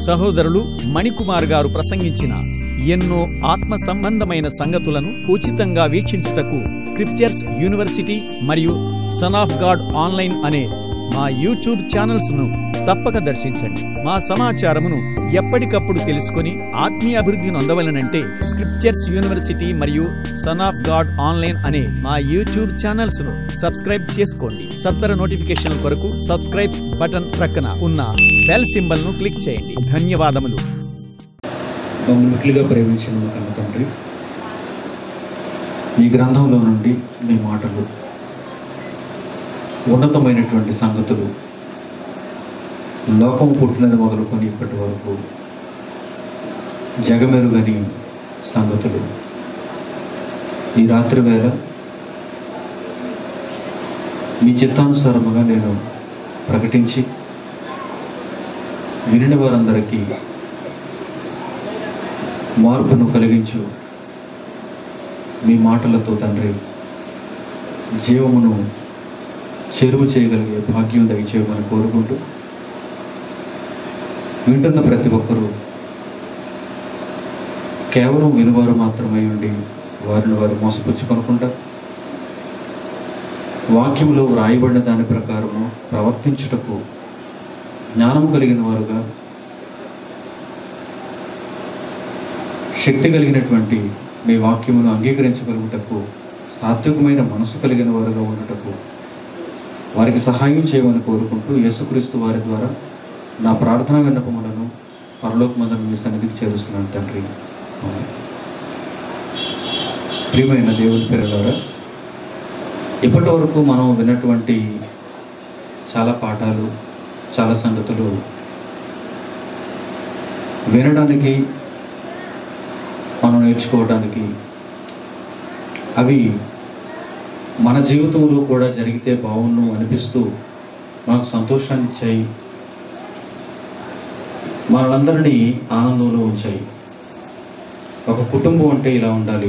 సహోదరులు మణికుమార్ గారు ప్రసంగించిన ఎన్నో ఆత్మ సంబంధమైన సంగతులను ఉచితంగా వీక్షించుటకు స్క్రిప్చర్స్ యూనివర్సిటీ మరియు సన్ ఆఫ్ గాడ్ ఆన్లైన్ అనే మా యూట్యూబ్ ఛానల్స్ ను తప్పక దర్శించండి మా సమాచారమును ఎప్పటికప్పుడు తెలుసుకొని ఆత్మీయ అభివృద్ధి నొందవలనంటే స్క్రిప్చర్స్ యూనివర్సిటీ మరియు సన్ ఆఫ్ గాడ్ ఆన్లైన్ అనే మా యూట్యూబ్ ఛానల్స్ ను సబ్స్క్రైబ్ చేసుకోండి సత్వర నోటిఫికేషన్ కొరకు సబ్స్క్రైబ్ బటన్ ప్రక్కన ఉన్న బెల్ సింబల్ ను క్లిక్ చేయండి ధన్యవాదములు మమ్మల్ని మిక్కిలిగా ప్రేమించిన మా కన్న తండ్రి మీ గ్రంథంలో నుండి మీ మాటలు ఉన్నతమైనటువంటి సంగతులు లోకం పుట్టినది మొదలుకొని ఇప్పటి వరకు జగమెరుగని సంగతులు ఈ రాత్రి వేళ మీ చిత్తానుసారముగా నేను ప్రకటించి వినిన వారందరికీ మార్పును కలిగించు మీ మాటలతో తండ్రి జీవమును చెరువు చేయగలిగే భాగ్యం దయచేయమని కోరుకుంటూ వింటున్న ప్రతి ఒక్కరూ కేవలం వినువారు మాత్రమై ఉండి వారిని వారు మోసపుచ్చుకొనకుండా వాక్యంలో వ్రాయబడిన దాని ప్రకారము ప్రవర్తించుటకు జ్ఞానం కలిగిన వారుగా శక్తి కలిగినటువంటి మీ వాక్యమును అంగీకరించగలుగుటకు సాత్వికమైన మనసు కలిగిన వారుగా ఉండటకు వారికి సహాయం చేయమని కోరుకుంటూ యేసుక్రీస్తు వారి ద్వారా నా ప్రార్థన విన్నపములను పరలోకమందరం మీ సన్నిధికి చేరుస్తున్నాను తండ్రి ఆమేన్. ప్రియమైన దేవుని పిల్లలారా ఇప్పటి వరకు మనం విన్నటువంటి చాలా పాఠాలు చాలా సంగతులు వినడానికి మనం నేర్చుకోవడానికి అవి మన జీవితంలో కూడా జరిగితే బాగుండు అనిపిస్తూ మనకు సంతోషాన్ని ఇచ్చాయి మనలందరినీ ఆనందంలో ఉంచాయి ఒక కుటుంబం అంటే ఇలా ఉండాలి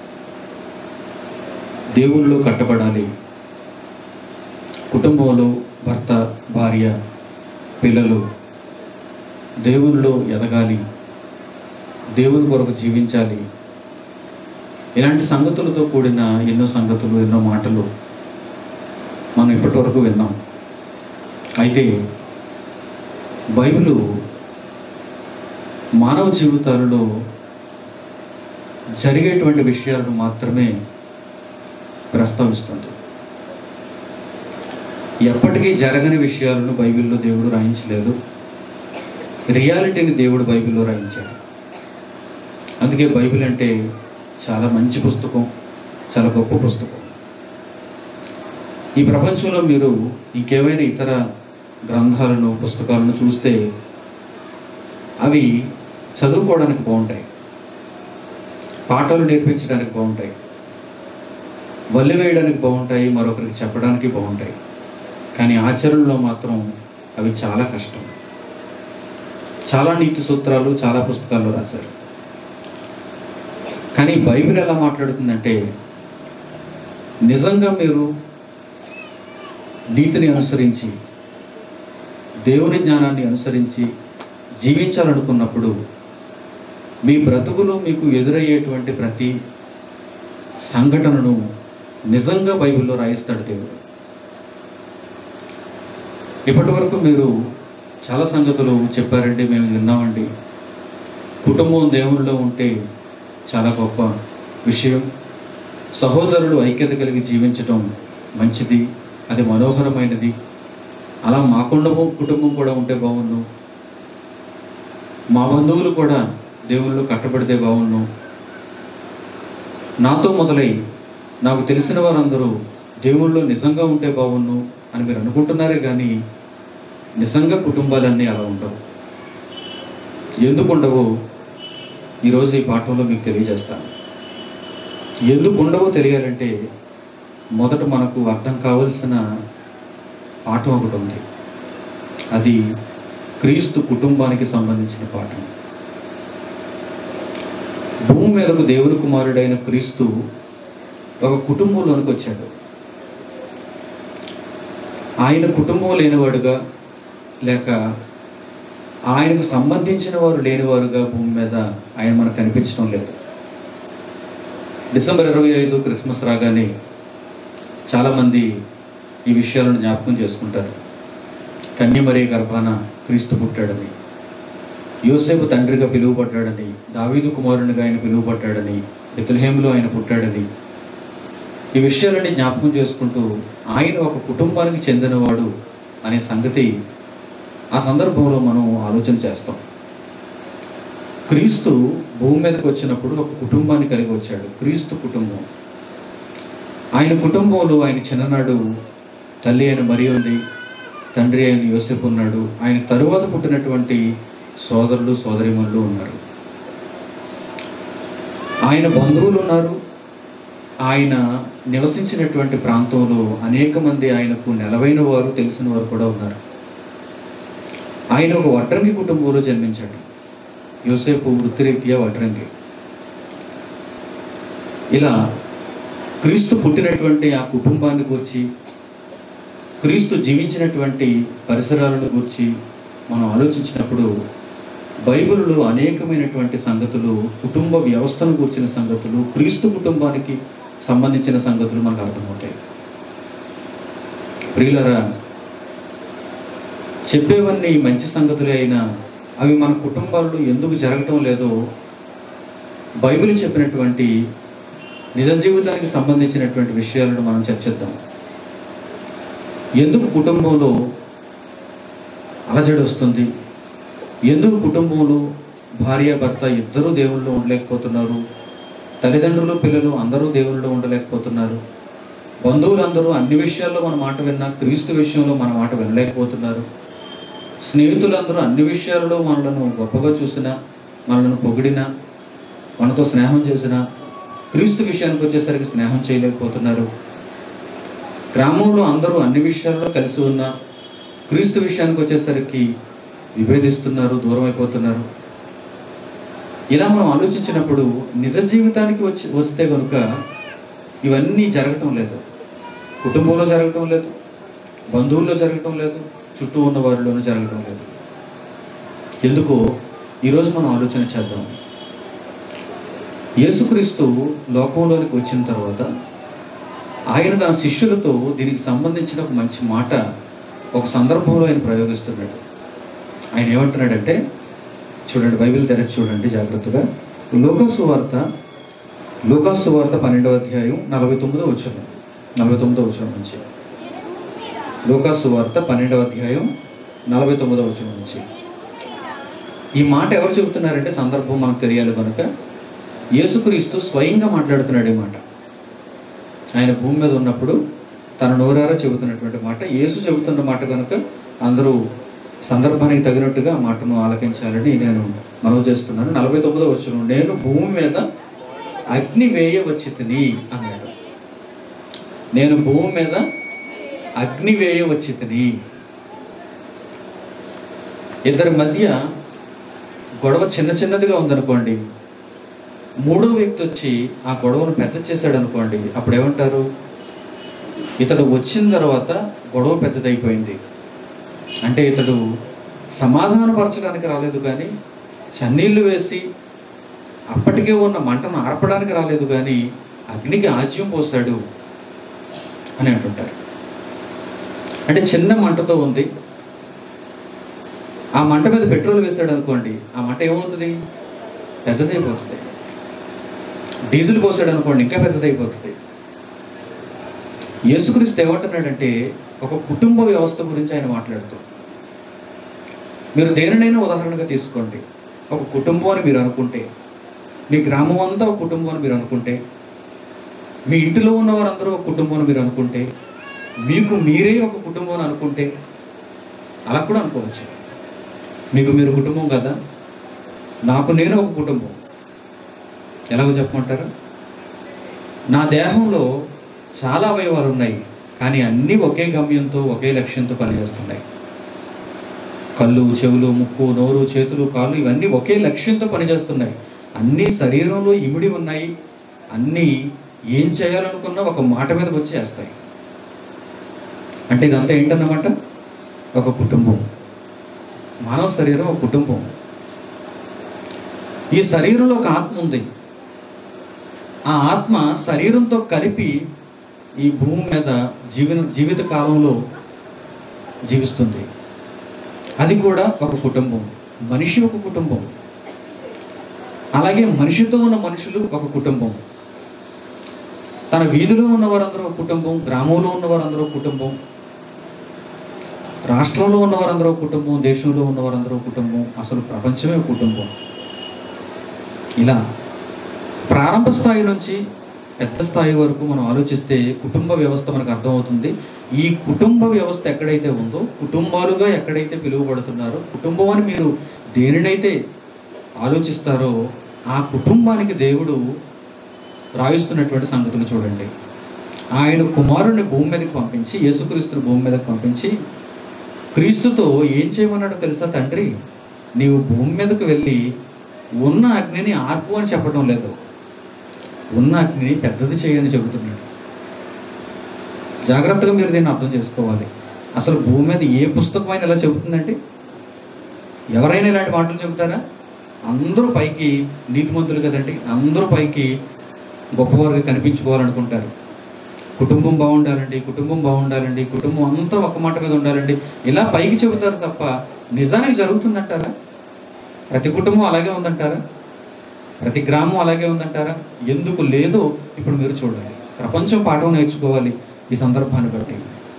దేవుళ్ళు కట్టబడాలి కుటుంబంలో భర్త భార్య పిల్లలు దేవునిలో ఎదగాలి దేవుని కొరకు జీవించాలి ఇలాంటి సంగతులతో కూడిన ఎన్నో సంగతులు ఎన్నో మాటలు మనం ఇప్పటి వరకు విన్నాం అయితే బైబిల్ మానవ జీవితాలలో జరిగేటువంటి విషయాలను మాత్రమే ప్రస్తావిస్తుంది ఎప్పటికీ జరగని విషయాలను బైబిల్లో దేవుడు రాయించలేదు రియాలిటీని దేవుడు బైబిల్లో రాయించాడు అందుకే బైబిల్ అంటే చాలా మంచి పుస్తకం చాలా గొప్ప పుస్తకం ఈ ప్రపంచంలో మీరు ఇంకేమైనా ఇతర గ్రంథాలను పుస్తకాలను చూస్తే అవి చదువుకోవడానికి బాగుంటాయి పాఠాలు నేర్పించడానికి బాగుంటాయి వల్లి వేయడానికి బాగుంటాయి మరొకరికి చెప్పడానికి బాగుంటాయి కానీ ఆచరణలో మాత్రం అవి చాలా కష్టం చాలా నీతి సూత్రాలు చాలా పుస్తకాల్లో రాశారు కానీ బైబిల్ ఎలా మాట్లాడుతుందంటే నిజంగా మీరు నీతిని అనుసరించి దేవుని జ్ఞానాన్ని అనుసరించి జీవించాలనుకున్నప్పుడు మీ బ్రతుకులో మీకు ఎదురయ్యేటువంటి ప్రతి సంఘటనను నిజంగా బైబిల్లో రాయిస్తాడు దేవుడు ఇప్పటి వరకు మీరు చాలా సంగతులు చెప్పారండి మేము విన్నామండి కుటుంబం దేవునిలో ఉంటే చాలా గొప్ప విషయం సహోదరులు ఐక్యత కలిగి జీవించటం మంచిది అది మనోహరమైనది అలా మా కుటుంబం కుటుంబం కూడా ఉంటే బాగుండు మా బంధువులు కూడా దేవుళ్ళు కట్టబడితే బాగుండు నాతో మొదలై నాకు తెలిసిన వారందరూ దేవుళ్ళు నిజంగా ఉంటే బాగుండు అని మీరు అనుకుంటున్నారే కానీ నిజంగా కుటుంబాలన్నీ అలా ఉండవు ఎందుకు ఉండవో ఈరోజు ఈ పాఠంలో మీకు తెలియజేస్తాను ఎందుకు ఉండవో తెలియాలంటే మొదట మనకు అర్థం కావలసిన పాఠం ఒకటి ఉంది అది క్రీస్తు కుటుంబానికి సంబంధించిన పాఠం భూమి మీదకు దేవుని కుమారుడైన క్రీస్తు ఒక కుటుంబంలోనికి వచ్చాడు ఆయన కుటుంబం లేనివాడుగా లేక ఆయనకు సంబంధించిన వారు లేనివారుగా భూమి మీద ఆయన మనకు కనిపించడం లేదు డిసెంబర్ ఇరవై ఐదు క్రిస్మస్ రాగానే చాలామంది ఈ విషయాలను జ్ఞాపకం చేసుకుంటారు కన్యమరి గర్భాన క్రీస్తు పుట్టాడని యోసేపు తండ్రిగా పిలువబడ్డాడని దావీదు కుమారునిగా ఆయన పిలువబడ్డాడని బెత్లహేములో ఆయన పుట్టాడని ఈ విషయాలన్నీ జ్ఞాపకం చేసుకుంటూ ఆయన ఒక కుటుంబానికి చెందినవాడు అనే సంగతి ఆ సందర్భంలో మనం ఆలోచన చేస్తాం క్రీస్తు భూమి మీదకి వచ్చినప్పుడు ఒక కుటుంబాన్ని కలిగి వచ్చాడు క్రీస్తు కుటుంబం ఆయన కుటుంబంలో ఆయన చిన్ననాడు తల్లి అయిన మరి ఉంది తండ్రి అయిన యోసేపు ఉన్నాడు ఆయన తరువాత పుట్టినటువంటి సోదరులు సోదరిమణులు ఉన్నారు ఆయన బంధువులు ఉన్నారు ఆయన నివసించినటువంటి ప్రాంతంలో అనేక మంది ఆయనకు నెలవైన వారు తెలిసిన వారు కూడా ఉన్నారు ఆయన ఒక వడ్రంగి కుటుంబంలో జన్మించాడు యోసేపు వృత్తిరీత్యా వడ్రంగి ఇలా క్రీస్తు పుట్టినటువంటి ఆ కుటుంబాన్ని గురించి క్రీస్తు జీవించినటువంటి పరిసరాలను గురించి మనం ఆలోచించినప్పుడు బైబిల్లో అనేకమైనటువంటి సంగతులు కుటుంబ వ్యవస్థను కూర్చిన సంగతులు క్రీస్తు కుటుంబానికి సంబంధించిన సంగతులు మనకు అర్థమవుతాయి ప్రియులరా చెప్పేవన్నీ మంచి సంగతులే అయినా అవి మన కుటుంబాల్లో ఎందుకు జరగటం లేదో బైబిల్ చెప్పినటువంటి నిజ జీవితానికి సంబంధించినటువంటి విషయాలను మనం చర్చిద్దాం ఎందుకు కుటుంబంలో అలజడి వస్తుంది ఎందుకు కుటుంబంలో భార్య భర్త ఇద్దరూ దేవుళ్ళు ఉండలేకపోతున్నారు తల్లిదండ్రులు పిల్లలు అందరూ దేవుళ్ళు ఉండలేకపోతున్నారు బంధువులందరూ అన్ని విషయాల్లో మన మాట విన్నా క్రీస్తు విషయంలో మన మాట వినలేకపోతున్నారు స్నేహితులందరూ అన్ని విషయాలలో మనలను గొప్పగా చూసినా మనలను పొగిడినా మనతో స్నేహం చేసినా క్రీస్తు విషయానికి వచ్చేసరికి స్నేహం చేయలేకపోతున్నారు గ్రామంలో అందరూ అన్ని విషయాల్లో కలిసి ఉన్నా క్రీస్తు విషయానికి వచ్చేసరికి విభేదిస్తున్నారు దూరం అయిపోతున్నారు ఇలా మనం ఆలోచించినప్పుడు నిజ జీవితానికి వచ్చి వస్తే కనుక ఇవన్నీ జరగటం లేదు కుటుంబంలో జరగటం లేదు బంధువుల్లో జరగటం లేదు చుట్టూ ఉన్న వారిలోనూ జరగటం లేదు ఎందుకో ఈరోజు మనం ఆలోచన చేద్దాం యేసుక్రీస్తు లోకంలోనికి వచ్చిన తర్వాత ఆయన తన శిష్యులతో దీనికి సంబంధించిన ఒక మంచి మాట ఒక సందర్భంలో ఆయన ప్రయోగిస్తున్నాడు ఆయన ఏమంటున్నాడంటే చూడండి బైబిల్ తెరచి చూడండి జాగ్రత్తగా లోకాసు వార్త లోకాసు వార్త పన్నెండవ అధ్యాయం నలభై తొమ్మిదో వచ్చిన నలభై తొమ్మిదో వచ్చిన నుంచి లోకాసు వార్త పన్నెండవ అధ్యాయం నలభై తొమ్మిదో వచ్చిన నుంచి ఈ మాట ఎవరు చెబుతున్నారంటే సందర్భం మనకు తెలియాలి కనుక యేసుక్రీస్తు స్వయంగా మాట్లాడుతున్నాడు ఈ మాట ఆయన భూమి మీద ఉన్నప్పుడు తన నోరారా చెబుతున్నటువంటి మాట యేసు చెబుతున్న మాట కనుక అందరూ సందర్భానికి తగినట్టుగా ఆ మాటను ఆలకించాలని నేను మనవి చేస్తున్నాను నలభై తొమ్మిదో వచ్చిన నేను భూమి మీద అగ్ని వేయవచ్చి తిని అన్నాడు నేను భూమి మీద అగ్ని వేయవచ్చి తిని ఇద్దరి మధ్య గొడవ చిన్న చిన్నదిగా ఉందనుకోండి మూడో వ్యక్తి వచ్చి ఆ గొడవను పెద్ద చేశాడు అనుకోండి అప్పుడు ఏమంటారు ఇతడు వచ్చిన తర్వాత గొడవ పెద్దదైపోయింది అంటే ఇతడు సమాధానపరచడానికి రాలేదు కానీ చన్నీళ్లు వేసి అప్పటికే ఉన్న మంటను ఆర్పడానికి రాలేదు కానీ అగ్నికి ఆజ్యం పోసాడు అని అంటుంటారు అంటే చిన్న మంటతో ఉంది ఆ మంట మీద పెట్రోల్ వేసాడు అనుకోండి ఆ మంట ఏమవుతుంది పెద్దదైపోతుంది డీజిల్ పోసాడు అనుకోండి ఇంకా పెద్దదైపోతుంది యేసుక్రీస్తు ఏమంటున్నాడంటే ఒక కుటుంబ వ్యవస్థ గురించి ఆయన మాట్లాడుతూ మీరు దేనినైనా ఉదాహరణగా తీసుకోండి ఒక కుటుంబం అని మీరు అనుకుంటే మీ గ్రామం అంతా ఒక కుటుంబం అని మీరు అనుకుంటే మీ ఇంటిలో ఉన్న వారందరూ ఒక కుటుంబం అని మీరు అనుకుంటే మీకు మీరే ఒక కుటుంబం అని అనుకుంటే అలా కూడా అనుకోవచ్చు మీకు మీరు కుటుంబం కదా నాకు నేను ఒక కుటుంబం ఎలాగో చెప్పమంటారు నా దేహంలో చాలా అవయవాలు ఉన్నాయి కానీ అన్నీ ఒకే గమ్యంతో ఒకే లక్ష్యంతో పనిచేస్తున్నాయి కళ్ళు చెవులు ముక్కు నోరు చేతులు కాళ్ళు ఇవన్నీ ఒకే లక్ష్యంతో పనిచేస్తున్నాయి అన్నీ శరీరంలో ఇమిడి ఉన్నాయి అన్నీ ఏం చేయాలనుకున్నా ఒక మాట మీదకి వచ్చి చేస్తాయి అంటే ఇదంతా ఏంటన్నమాట ఒక కుటుంబం మానవ శరీరం ఒక కుటుంబం ఈ శరీరంలో ఒక ఆత్మ ఉంది ఆ ఆత్మ శరీరంతో కలిపి ఈ భూమి మీద జీవన జీవిత కాలంలో జీవిస్తుంది అది కూడా ఒక కుటుంబం మనిషి ఒక కుటుంబం అలాగే మనిషితో ఉన్న మనుషులు ఒక కుటుంబం తన వీధిలో ఉన్న వారందరూ ఒక కుటుంబం గ్రామంలో ఉన్న వారందరూ ఒక కుటుంబం రాష్ట్రంలో ఉన్న వారందరూ ఒక కుటుంబం దేశంలో ఉన్న వారందరూ ఒక కుటుంబం అసలు ప్రపంచమే ఒక కుటుంబం ఇలా ప్రారంభ స్థాయి నుంచి పెద్ద స్థాయి వరకు మనం ఆలోచిస్తే కుటుంబ వ్యవస్థ మనకు అర్థమవుతుంది ఈ కుటుంబ వ్యవస్థ ఎక్కడైతే ఉందో కుటుంబాలుగా ఎక్కడైతే పిలువబడుతున్నారో కుటుంబం అని మీరు దేనినైతే ఆలోచిస్తారో ఆ కుటుంబానికి దేవుడు రాయిస్తున్నటువంటి సంగతులు చూడండి ఆయన కుమారుడిని భూమి మీదకి పంపించి యేసుక్రీస్తుని భూమి మీదకి పంపించి క్రీస్తుతో ఏం చేయమన్నాడో తెలుసా తండ్రి నీవు భూమి మీదకు వెళ్ళి ఉన్న అగ్నిని ఆర్పు అని చెప్పడం లేదు ఉన్న అగ్నిని పెద్దది చేయని చెబుతున్నాడు జాగ్రత్తగా మీరు దీన్ని అర్థం చేసుకోవాలి అసలు భూమి మీద ఏ పుస్తకమైనా ఇలా చెబుతుందంటే ఎవరైనా ఇలాంటి మాటలు చెబుతారా అందరూ పైకి నీతిమంతులు కదండి అందరూ పైకి గొప్పవారుగా కనిపించుకోవాలనుకుంటారు కుటుంబం బాగుండాలండి కుటుంబం బాగుండాలండి కుటుంబం అంతా ఒక మాట మీద ఉండాలండి ఇలా పైకి చెబుతారు తప్ప నిజానికి జరుగుతుందంటారా ప్రతి కుటుంబం అలాగే ఉందంటారా ప్రతి గ్రామం అలాగే ఉందంటారా ఎందుకు లేదో ఇప్పుడు మీరు చూడాలి ప్రపంచం పాఠం నేర్చుకోవాలి ఈ సందర్భాన్ని బట్టి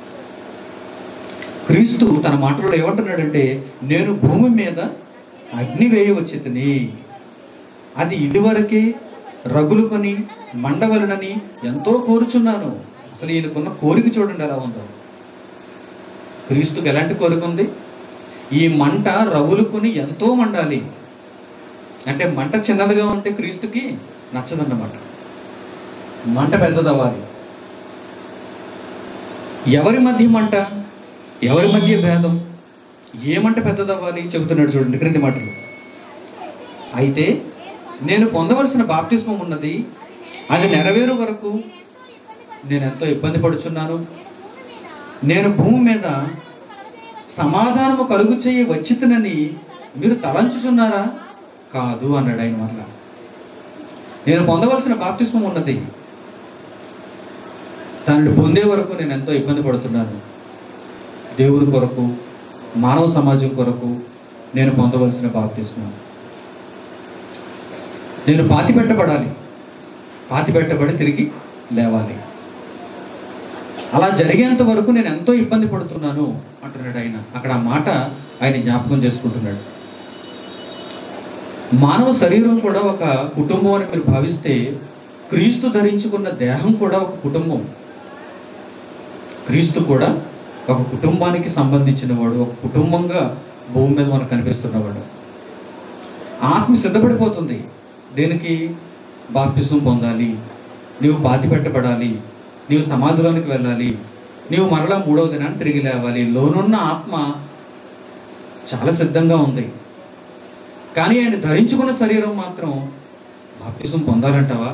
క్రీస్తు తన మాటలో ఏమంటున్నాడంటే నేను భూమి మీద అగ్ని వేయవచ్చి తిని అది ఇదివరకే రగులుకొని మండవలనని ఎంతో కోరుచున్నాను అసలు ఈయనకున్న కోరిక చూడండి ఎలా ఉందో క్రీస్తుకి ఎలాంటి కోరిక ఉంది ఈ మంట రగులుకొని ఎంతో మండాలి అంటే మంట చిన్నదిగా ఉంటే క్రీస్తుకి నచ్చదన్నమాట మంట పెద్దదవ్వాలి ఎవరి మధ్య మంట ఎవరి మధ్య భేదం ఏ మంట పెద్దదవ్వాలి చెబుతున్నాడు చూడండి క్రింది మాటలు అయితే నేను పొందవలసిన బాప్తిస్మం ఉన్నది అది నెరవేరు వరకు నేను ఎంతో ఇబ్బంది పడుచున్నాను నేను భూమి మీద సమాధానము కలుగు చేయి వచ్చితనని మీరు తలంచుచున్నారా కాదు అన్నాడు ఆయన మరలా నేను పొందవలసిన బాప్తిస్మం ఉన్నది దానిని పొందే వరకు నేను ఎంతో ఇబ్బంది పడుతున్నాను దేవుని కొరకు మానవ సమాజం కొరకు నేను పొందవలసిన బాప్తిస్మం నేను పాతి పెట్టబడాలి పాతి పెట్టబడి తిరిగి లేవాలి అలా జరిగేంత వరకు నేను ఎంతో ఇబ్బంది పడుతున్నాను అంటున్నాడు ఆయన అక్కడ ఆ మాట ఆయన జ్ఞాపకం చేసుకుంటున్నాడు మానవ శరీరం కూడా ఒక కుటుంబం అని మీరు భావిస్తే క్రీస్తు ధరించుకున్న దేహం కూడా ఒక కుటుంబం క్రీస్తు కూడా ఒక కుటుంబానికి సంబంధించిన వాడు ఒక కుటుంబంగా భూమి మీద మనకు కనిపిస్తున్నవాడు ఆత్మ సిద్ధపడిపోతుంది దేనికి బాప్తిసం పొందాలి నీవు పాతి పెట్టబడాలి నీవు సమాధిలోనికి వెళ్ళాలి నీవు మరలా మూడవ దినాన్ని తిరిగి లేవాలి లోనున్న ఆత్మ చాలా సిద్ధంగా ఉంది కానీ ఆయన ధరించుకున్న శరీరం మాత్రం బాప్తిసం పొందాలంటావా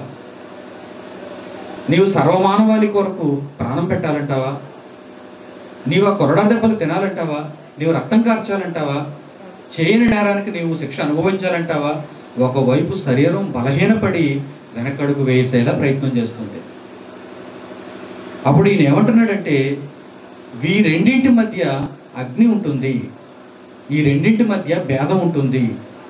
నీవు సర్వమానవాళి కొరకు ప్రాణం పెట్టాలంటావా నీవు ఆ కొరడా దెబ్బలు తినాలంటావా నీవు రక్తం కార్చాలంటావా చేయని నేరానికి నీవు శిక్ష అనుభవించాలంటావా ఒకవైపు శరీరం బలహీనపడి వెనకడుగు వేసేలా ప్రయత్నం చేస్తుంది అప్పుడు ఈయన ఏమంటున్నాడంటే ఈ రెండింటి మధ్య అగ్ని ఉంటుంది ఈ రెండింటి మధ్య భేదం ఉంటుంది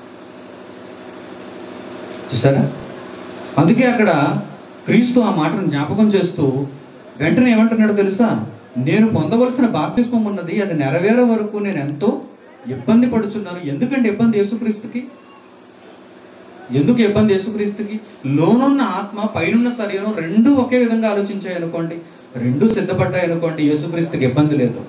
చూసారా అందుకే అక్కడ క్రీస్తు ఆ మాటను జ్ఞాపకం చేస్తూ వెంటనే ఏమంటున్నాడో తెలుసా నేను పొందవలసిన బాప్తిస్మం ఉన్నది అది నెరవేరే వరకు నేను ఎంతో ఇబ్బంది పడుచున్నాను ఎందుకంటే ఇబ్బంది యేసుక్రీస్తుకి ఎందుకు ఇబ్బంది యేసుక్రీస్తుకి లోనున్న ఆత్మ పైనున్న శరీరం రెండు ఒకే విధంగా ఆలోచించాయి అనుకోండి రెండు సిద్ధపడ్డాయి అనుకోండి యేసుక్రీస్తుకి ఇబ్బంది లేదు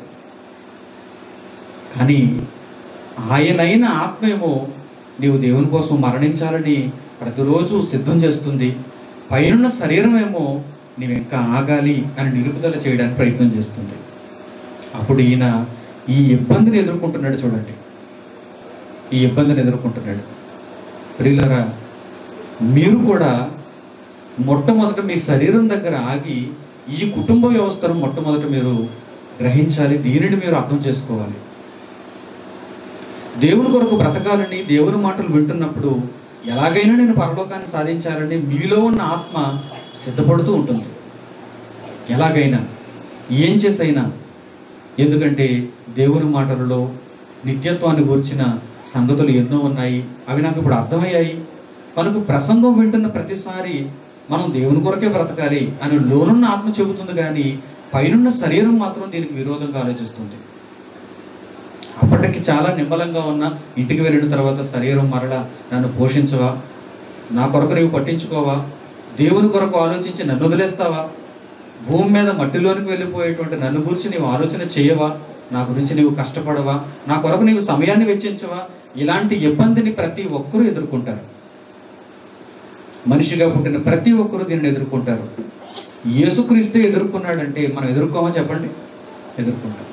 కానీ ఆయనైన ఆత్మేమో నీవు దేవుని కోసం మరణించాలని ప్రతిరోజు సిద్ధం చేస్తుంది పైనున్న శరీరం ఏమో నీవు ఇంకా ఆగాలి అని నిలుపుదల చేయడానికి ప్రయత్నం చేస్తుంది అప్పుడు ఈయన ఈ ఇబ్బందిని ఎదుర్కొంటున్నాడు చూడండి ఈ ఇబ్బందిని ఎదుర్కొంటున్నాడు ప్రియులరా మీరు కూడా మొట్టమొదట మీ శరీరం దగ్గర ఆగి ఈ కుటుంబ వ్యవస్థను మొట్టమొదట మీరు గ్రహించాలి దీనిని మీరు అర్థం చేసుకోవాలి దేవుని కొరకు బ్రతకాలని దేవుని మాటలు వింటున్నప్పుడు ఎలాగైనా నేను పరలోకాన్ని సాధించాలని మీలో ఉన్న ఆత్మ సిద్ధపడుతూ ఉంటుంది ఎలాగైనా ఏం చేసైనా ఎందుకంటే దేవుని మాటలలో నిత్యత్వాన్ని గురించిన సంగతులు ఎన్నో ఉన్నాయి అవి నాకు ఇప్పుడు అర్థమయ్యాయి కనుక ప్రసంగం వింటున్న ప్రతిసారి మనం దేవుని కొరకే బ్రతకాలి అని లోనున్న ఆత్మ చెబుతుంది కానీ పైనున్న శరీరం మాత్రం దీనికి విరోధంగా ఆలోచిస్తుంది అప్పటికి చాలా నిమ్మలంగా ఉన్న ఇంటికి వెళ్ళిన తర్వాత శరీరం మరలా నన్ను పోషించవా నా కొరకు నీవు పట్టించుకోవా దేవుని కొరకు ఆలోచించి నన్ను వదిలేస్తావా భూమి మీద మట్టిలోనికి వెళ్ళిపోయేటువంటి నన్ను గురించి నీవు ఆలోచన చేయవా నా గురించి నీవు కష్టపడవా నా కొరకు నీవు సమయాన్ని వెచ్చించవా ఇలాంటి ఇబ్బందిని ప్రతి ఒక్కరూ ఎదుర్కొంటారు మనిషిగా పుట్టిన ప్రతి ఒక్కరూ దీనిని ఎదుర్కొంటారు యేసుక్రీస్తే ఎదుర్కొన్నాడంటే మనం ఎదుర్కోమా చెప్పండి ఎదుర్కొంటాం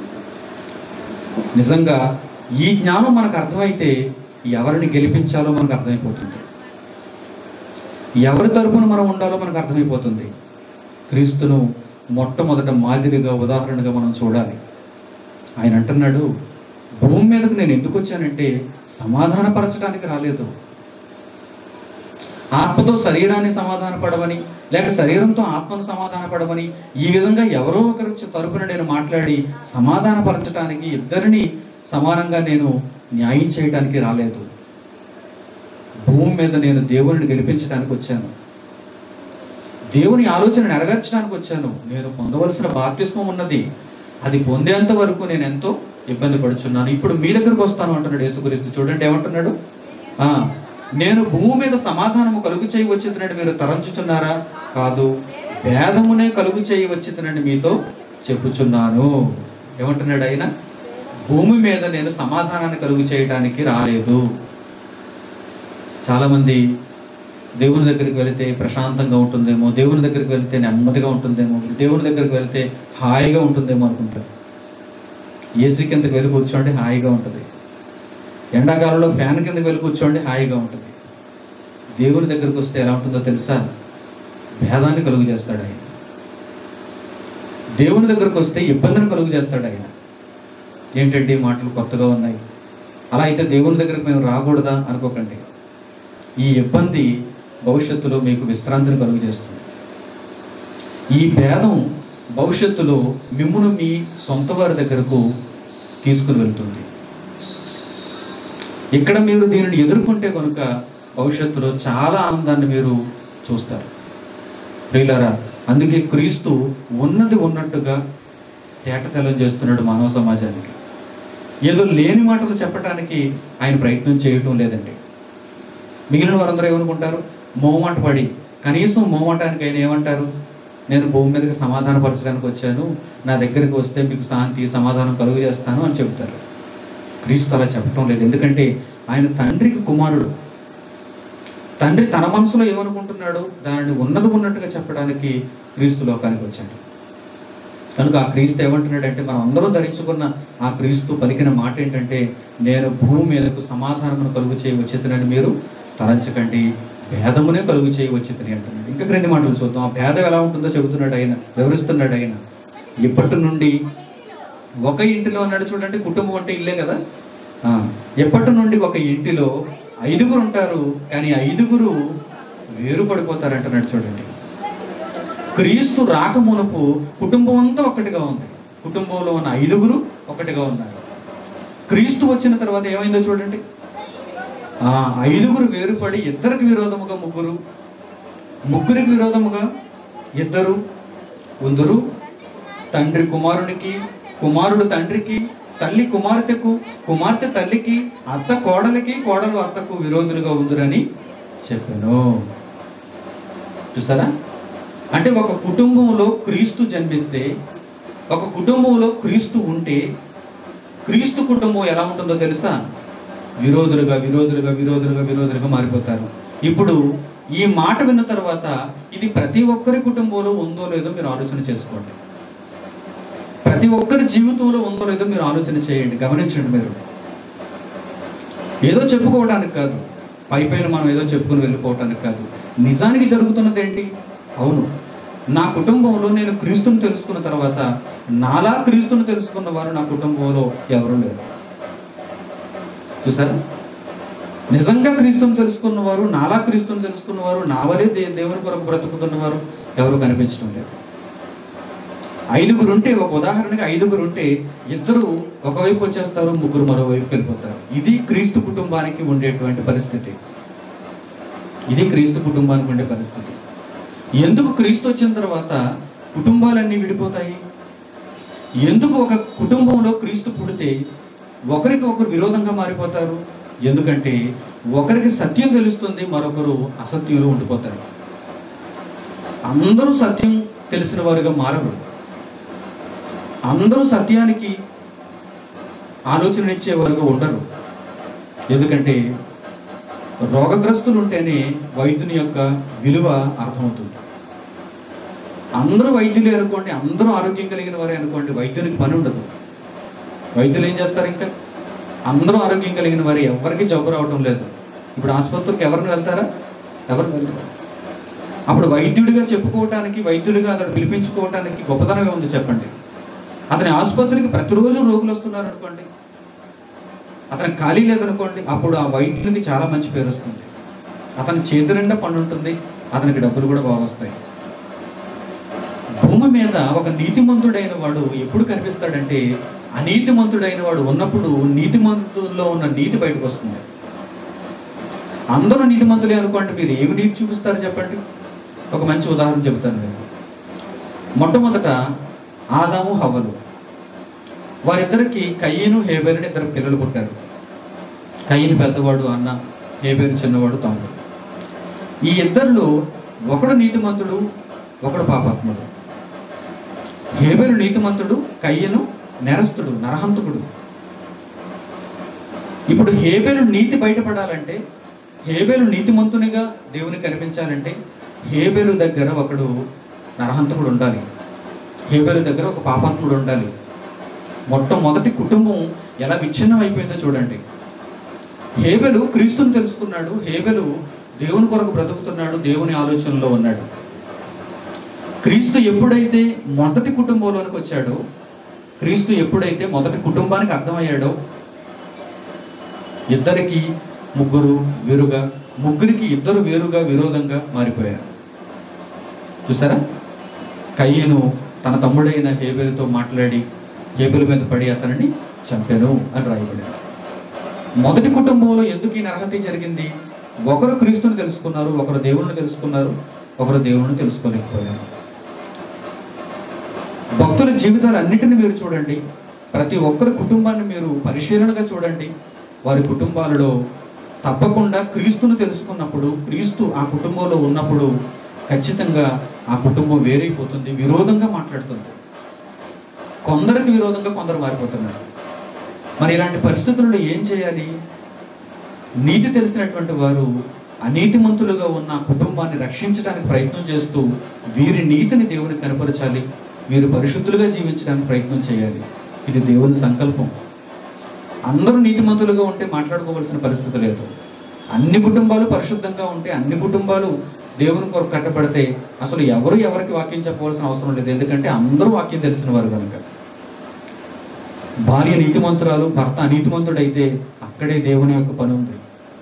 నిజంగా ఈ జ్ఞానం మనకు అర్థమైతే ఎవరిని గెలిపించాలో మనకు అర్థమైపోతుంది ఎవరి తరపున మనం ఉండాలో మనకు అర్థమైపోతుంది క్రీస్తును మొట్టమొదట మాదిరిగా ఉదాహరణగా మనం చూడాలి ఆయన అంటున్నాడు భూమి మీదకు నేను ఎందుకు వచ్చానంటే సమాధానపరచడానికి రాలేదు ఆత్మతో శరీరాన్ని సమాధానపడమని లేక శరీరంతో ఆత్మను సమాధానపడమని ఈ విధంగా ఎవరో ఒకరి తరపున నేను మాట్లాడి సమాధానపరచడానికి ఇద్దరిని సమానంగా నేను న్యాయం చేయడానికి రాలేదు భూమి మీద నేను దేవుని గెలిపించడానికి వచ్చాను దేవుని ఆలోచన నెరవేర్చడానికి వచ్చాను నేను పొందవలసిన బాప్తిస్మం ఉన్నది అది పొందేంత వరకు నేను ఎంతో ఇబ్బంది పడుచున్నాను ఇప్పుడు మీ దగ్గరకు వస్తాను అంటున్నాడు యేసుక్రీస్తు చూడండి ఏమంటున్నాడు ఆ నేను భూమి మీద సమాధానము కలుగు చేయి వచ్చిందని మీరు తరంచుచున్నారా కాదు భేదమునే కలుగు చేయి వచ్చిందని మీతో చెప్పుచున్నాను ఏమంటున్నాడు ఆయన భూమి మీద నేను సమాధానాన్ని కలుగు చేయడానికి రాలేదు చాలామంది దేవుని దగ్గరికి వెళితే ప్రశాంతంగా ఉంటుందేమో దేవుని దగ్గరికి వెళితే నెమ్మదిగా ఉంటుందేమో దేవుని దగ్గరికి వెళితే హాయిగా ఉంటుందేమో అనుకుంటారు ఏసీ కిందకి వెళ్ళి కూర్చోండి హాయిగా ఉంటుంది ఎండాకాలంలో ఫ్యాన్ కిందకి వెళ్ళి కూర్చోండి హాయిగా ఉంటుంది దేవుని దగ్గరికి వస్తే ఎలా ఉంటుందో తెలుసా భేదాన్ని కలుగు చేస్తాడు ఆయన దేవుని దగ్గరకు వస్తే ఇబ్బందిని కలుగు చేస్తాడు ఆయన ఏంటంటే ఈ మాటలు కొత్తగా ఉన్నాయి అలా అయితే దేవుని దగ్గరకు మేము రాకూడదా అనుకోకండి ఈ ఇబ్బంది భవిష్యత్తులో మీకు విశ్రాంతిని కలుగు చేస్తుంది ఈ భేదం భవిష్యత్తులో మిమ్మును మీ సొంత వారి దగ్గరకు తీసుకుని వెళ్తుంది ఇక్కడ మీరు దీనిని ఎదుర్కొంటే కనుక భవిష్యత్తులో చాలా ఆనందాన్ని మీరు చూస్తారు ప్రియులారా అందుకే క్రీస్తు ఉన్నది ఉన్నట్టుగా తేటతెల్లం చేస్తున్నాడు మానవ సమాజానికి ఏదో లేని మాటలు చెప్పడానికి ఆయన ప్రయత్నం చేయటం లేదండి మిగిలిన వారందరూ ఏమనుకుంటారు మోమాట పడి కనీసం మోమటానికి ఆయన ఏమంటారు నేను భూమి మీదకి సమాధానపరచడానికి వచ్చాను నా దగ్గరికి వస్తే మీకు శాంతి సమాధానం కలుగు చేస్తాను అని చెబుతారు క్రీస్తు అలా చెప్పటం లేదు ఎందుకంటే ఆయన తండ్రికి కుమారుడు తండ్రి తన మనసులో ఏమనుకుంటున్నాడు దానిని ఉన్నది ఉన్నట్టుగా చెప్పడానికి క్రీస్తు లోకానికి వచ్చాడు కనుక ఆ క్రీస్తు ఏమంటున్నాడంటే మనం అందరం ధరించుకున్న ఆ క్రీస్తు పలికిన మాట ఏంటంటే నేను భూమి మీదకు సమాధానమును కలుగు చేయి వచ్చేతనని మీరు తలంచకండి భేదమునే కలుగు చేయి వచ్చేతని అంటున్నాడు ఇంకా రెండు మాటలు చూద్దాం ఆ భేదం ఎలా ఉంటుందో చెబుతున్నాడు ఆయన వివరిస్తున్నాడు ఆయన ఇప్పటి నుండి ఒక ఇంటిలో ఉన్నాడు చూడండి కుటుంబం అంటే ఇల్లే కదా ఆ, ఎప్పటి నుండి ఒక ఇంటిలో ఐదుగురు ఉంటారు కానీ ఐదుగురు వేరు పడిపోతారు అంటున్నాడు చూడండి క్రీస్తు రాకమునపు కుటుంబం అంతా ఒక్కటిగా ఉంది కుటుంబంలో ఉన్న ఐదుగురు ఒకటిగా ఉన్నారు క్రీస్తు వచ్చిన తర్వాత ఏమైందో చూడండి ఆ ఐదుగురు వేరుపడి ఇద్దరికి విరోధముగా ముగ్గురు ముగ్గురికి విరోధముగా ఇద్దరు ఉందరు తండ్రి కుమారునికి కుమారుడు తండ్రికి తల్లి కుమార్తెకు కుమార్తె తల్లికి అత్త కోడలికి కోడలు అత్తకు విరోధులుగా ఉందిరని చెప్పాను చూసారా అంటే ఒక కుటుంబంలో క్రీస్తు జన్మిస్తే ఒక కుటుంబంలో క్రీస్తు ఉంటే క్రీస్తు కుటుంబం ఎలా ఉంటుందో తెలుసా విరోధులుగా విరోధులుగా విరోధులుగా విరోధులుగా మారిపోతారు ఇప్పుడు ఈ మాట విన్న తర్వాత ఇది ప్రతి ఒక్కరి కుటుంబంలో ఉందో లేదో మీరు ఆలోచన చేసుకోండి ప్రతి ఒక్కరి జీవితంలో ఉందో లేదో మీరు ఆలోచన చేయండి గమనించండి మీరు ఏదో చెప్పుకోవడానికి కాదు పై పైన మనం ఏదో చెప్పుకుని వెళ్ళిపోవటానికి కాదు నిజానికి జరుగుతున్నది ఏంటి అవును నా కుటుంబంలో నేను క్రీస్తుని తెలుసుకున్న తర్వాత నాలా క్రీస్తుని తెలుసుకున్న వారు నా కుటుంబంలో ఎవరు లేరు చూసారా నిజంగా క్రీస్తుని తెలుసుకున్నవారు నాలా క్రీస్తుని తెలుసుకున్నవారు నావలే దే దేవుని కొరకు బ్రతుకుతున్నవారు ఎవరు కనిపించడం లేదు ఐదుగురు ఉంటే ఒక ఉదాహరణగా ఐదుగురు ఉంటే ఇద్దరు ఒకవైపు వచ్చేస్తారు ముగ్గురు మరోవైపుకి వెళ్ళిపోతారు ఇది క్రీస్తు కుటుంబానికి ఉండేటువంటి పరిస్థితి ఇది క్రీస్తు కుటుంబానికి ఉండే పరిస్థితి ఎందుకు క్రీస్తు వచ్చిన తర్వాత కుటుంబాలన్నీ విడిపోతాయి ఎందుకు ఒక కుటుంబంలో క్రీస్తు పుడితే ఒకరికి ఒకరు విరోధంగా మారిపోతారు ఎందుకంటే ఒకరికి సత్యం తెలుస్తుంది మరొకరు అసత్యంలో ఉండిపోతారు అందరూ సత్యం తెలిసిన వారుగా మారరు అందరూ సత్యానికి ఆలోచన ఇచ్చేవారుగా ఉండరు ఎందుకంటే రోగగ్రస్తులు ఉంటేనే వైద్యుని యొక్క విలువ అర్థమవుతుంది అందరూ వైద్యులే అనుకోండి అందరూ ఆరోగ్యం కలిగిన వారే అనుకోండి వైద్యునికి పని ఉండదు వైద్యులు ఏం చేస్తారు ఇంకా అందరూ ఆరోగ్యం కలిగిన వారు ఎవరికి జబ్బు రావటం లేదు ఇప్పుడు ఆసుపత్రికి ఎవరిని వెళ్తారా ఎవరు వెళ్తారు అప్పుడు వైద్యుడిగా చెప్పుకోవటానికి వైద్యుడిగా అతను పిలిపించుకోవటానికి గొప్పతనం ఏముంది చెప్పండి అతని ఆసుపత్రికి ప్రతిరోజు రోగులు వస్తున్నారు అనుకోండి అతను ఖాళీ లేదనుకోండి అప్పుడు ఆ వైద్యునికి చాలా మంచి పేరు వస్తుంది అతని చేతి నిండా పని ఉంటుంది అతనికి డబ్బులు కూడా బాగా వస్తాయి భూమి మీద ఒక నీతిమంతుడైన వాడు ఎప్పుడు కనిపిస్తాడంటే అనీతిమంతుడైన వాడు ఉన్నప్పుడు నీతిమంతుల్లో ఉన్న నీతి బయటకు వస్తుంది అందరూ నీతిమంతులే అనుకోండి మీరు ఏమి నీతి చూపిస్తారు చెప్పండి ఒక మంచి ఉదాహరణ చెబుతాను నేను మొట్టమొదట ఆదాము హవ్వలు వారిద్దరికి కయ్యను హేబేరుని ఇద్దరు పిల్లలు పుట్టారు కయ్యను పెద్దవాడు అన్న హేబేరు చిన్నవాడు తమ్ముడు ఈ ఇద్దరిలో ఒకడు నీతిమంతుడు ఒకడు పాపాత్ముడు హేబేలు నీతిమంతుడు కయ్యను నెరస్తుడు నరహంతకుడు ఇప్పుడు హేబేలు నీతి బయటపడాలంటే హేబేలు నీతిమంతునిగా దేవుని కనిపించాలంటే హేబేలు దగ్గర ఒకడు నరహంతకుడు ఉండాలి హేబేలు దగ్గర ఒక పాపాత్ముడు ఉండాలి మొట్టమొదటి కుటుంబం ఎలా విచ్ఛిన్నం అయిపోయిందో చూడండి హేబెలు క్రీస్తుని తెలుసుకున్నాడు హేబెలు దేవుని కొరకు బ్రతుకుతున్నాడు దేవుని ఆలోచనలో ఉన్నాడు క్రీస్తు ఎప్పుడైతే మొదటి కుటుంబంలోనికి వచ్చాడో క్రీస్తు ఎప్పుడైతే మొదటి కుటుంబానికి అర్థమయ్యాడో ఇద్దరికి ముగ్గురు వేరుగా ముగ్గురికి ఇద్దరు వేరుగా విరోధంగా మారిపోయారు చూసారా కయ్యను తన తమ్ముడైన హేబెలుతో మాట్లాడి హేబెలు మీద పడి అతనిని చంపెను అని రాయబడింది మొదటి కుటుంబంలో ఎందుకు ఈ నరహత్య జరిగింది ఒకరు క్రీస్తుని తెలుసుకున్నారు ఒకరు దేవుణ్ణి తెలుసుకున్నారు ఒకరు దేవుణ్ణి తెలుసుకోలేకపోయారు భక్తుల జీవితాలు అన్నిటిని మీరు చూడండి ప్రతి ఒక్కరి కుటుంబాన్ని మీరు పరిశీలనగా చూడండి వారి కుటుంబాలలో తప్పకుండా క్రీస్తును తెలుసుకున్నప్పుడు క్రీస్తు ఆ కుటుంబంలో ఉన్నప్పుడు ఖచ్చితంగా ఆ కుటుంబం వేరైపోతుంది విరోధంగా మాట్లాడుతుంది కొందరికి విరోధంగా కొందరు మారిపోతున్నారు మరి ఇలాంటి పరిస్థితుల్లో ఏం చేయాలి నీతి తెలిసినటువంటి వారు అనీతిమంతులుగా ఉన్న కుటుంబాన్ని రక్షించడానికి ప్రయత్నం చేస్తూ వీరి నీతిని దేవునికి కనపరచాలి వీరు పరిశుద్ధులుగా జీవించడానికి ప్రయత్నం చేయాలి ఇది దేవుని సంకల్పం అందరూ నీతిమంతులుగా ఉంటే మాట్లాడుకోవాల్సిన పరిస్థితి లేదు అన్ని కుటుంబాలు పరిశుద్ధంగా ఉంటే అన్ని కుటుంబాలు దేవుని కొరకు కట్టబడితే అసలు ఎవరు ఎవరికి వాక్యం చెప్పవలసిన అవసరం లేదు ఎందుకంటే అందరూ వాక్యం తెలిసిన వారు కనుక భార్య నీతిమంతురాలు భర్త అనీతిమంతుడైతే అక్కడే దేవుని యొక్క పని ఉంది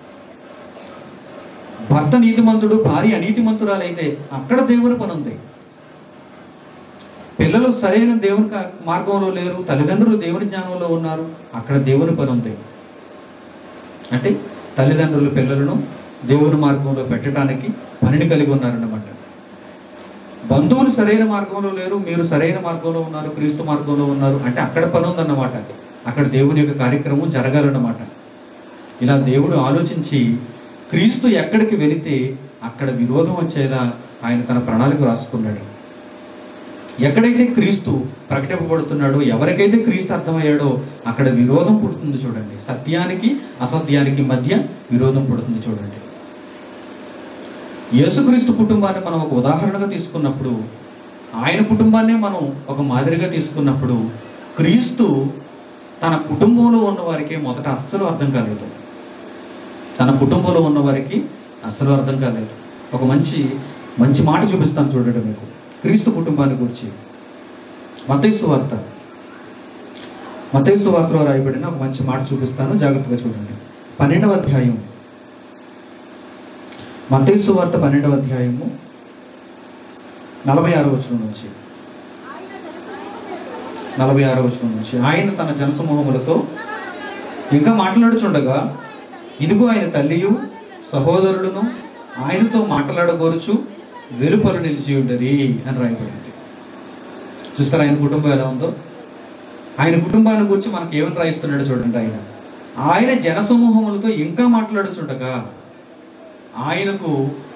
భర్త నీతిమంతుడు భార్య అనీతిమంతురాలైతే అక్కడ దేవుని పని ఉంది పిల్లలు సరైన దేవుని కా- మార్గంలో లేరు తల్లిదండ్రులు దేవుని జ్ఞానంలో ఉన్నారు అక్కడ దేవుని పని ఉంది అంటే తల్లిదండ్రులు పిల్లలను దేవుని మార్గంలో పెట్టడానికి పనిని కలిగి ఉన్నారన్నమాట బంధువులు సరైన మార్గంలో లేరు మీరు సరైన మార్గంలో ఉన్నారు క్రీస్తు మార్గంలో ఉన్నారు అంటే అక్కడ పని ఉందన్నమాట అక్కడ దేవుని యొక్క కార్యక్రమం జరగాలన్నమాట ఇలా దేవుడు ఆలోచించి క్రీస్తు ఎక్కడికి వెళితే అక్కడ విరోధం వచ్చేలా ఆయన తన ప్రణాళిక రాసుకున్నాడు ఎక్కడైతే క్రీస్తు ప్రకటింపబడుతున్నాడో ఎవరికైతే క్రీస్తు అర్థమయ్యాడో అక్కడ విరోధం పుడుతుంది చూడండి సత్యానికి అసత్యానికి మధ్య విరోధం పుడుతుంది చూడండి యేసుక్రీస్తు కుటుంబాన్ని మనం ఒక ఉదాహరణగా తీసుకున్నప్పుడు ఆయన కుటుంబాన్నే మనం ఒక మాదిరిగా తీసుకున్నప్పుడు క్రీస్తు తన కుటుంబంలో ఉన్న వారికి మొదట అస్సలు అర్థం కాలేదు తన కుటుంబంలో ఉన్న వారికి అస్సలు అర్థం కాలేదు ఒక మంచి మంచి మాట చూపిస్తాను చూడండి మీకు క్రీస్తు కుటుంబాన్ని గురించి మతైసు వార్త మతైసు వార్తలో రాయబడిన ఒక మంచి మాట చూపిస్తాను జాగ్రత్తగా చూడండి పన్నెండవ అధ్యాయం మతేసు వార్త పన్నెండవ అధ్యాయము నలభై ఆరో వచనం నుంచి నలభై ఆరో వచనం నుంచి ఆయన తన జనసమూహములతో ఇంకా మాట్లాడుచుండగా ఇదిగో ఆయన తల్లియు సహోదరుడును ఆయనతో మాట్లాడగోరుచు వెలుపలు నిలిచి ఉండరి అని రాయబడింది చూస్తారా ఆయన కుటుంబం ఎలా ఉందో ఆయన కుటుంబాన్ని గురించి మనకి ఏమని రాయిస్తున్నాడో చూడండి ఆయన ఆయన జనసమూహములతో ఇంకా మాట్లాడుచుండగా ఆయనకు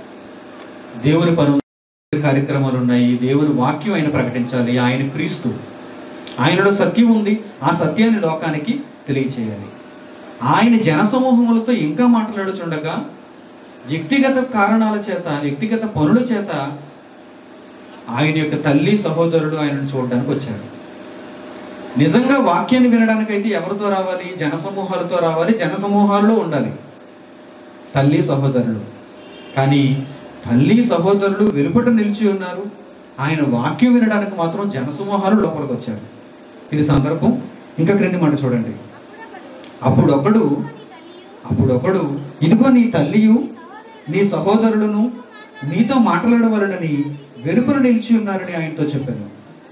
దేవుని పను కార్యక్రమాలు ఉన్నాయి దేవుని వాక్యం ఆయన ప్రకటించాలి ఆయన క్రీస్తు ఆయనలో సత్యం ఉంది ఆ సత్యాన్ని లోకానికి తెలియచేయాలి ఆయన జనసమూహములతో ఇంకా మాట్లాడుచుండగా వ్యక్తిగత కారణాల చేత వ్యక్తిగత పనుల చేత ఆయన యొక్క తల్లి సహోదరుడు ఆయనను చూడడానికి వచ్చారు నిజంగా వాక్యాన్ని వినడానికైతే ఎవరితో రావాలి జనసమూహాలతో రావాలి జనసమూహాలలో ఉండాలి తల్లి సహోదరుడు కానీ తల్లి సహోదరుడు వెలుపట నిలిచి ఉన్నారు ఆయన వాక్యం వినడానికి మాత్రం జనసమూహాలు లోపలికి వచ్చారు ఇది సందర్భం ఇంకా క్రింది మాట చూడండి అప్పుడు ఒకడు అప్పుడు ఒకడు ఇదిగో నీ తల్లియు నీ సహోదరులను నీతో మాట్లాడవలనని వెలుపల నిలిచి ఉన్నారని ఆయనతో చెప్పాను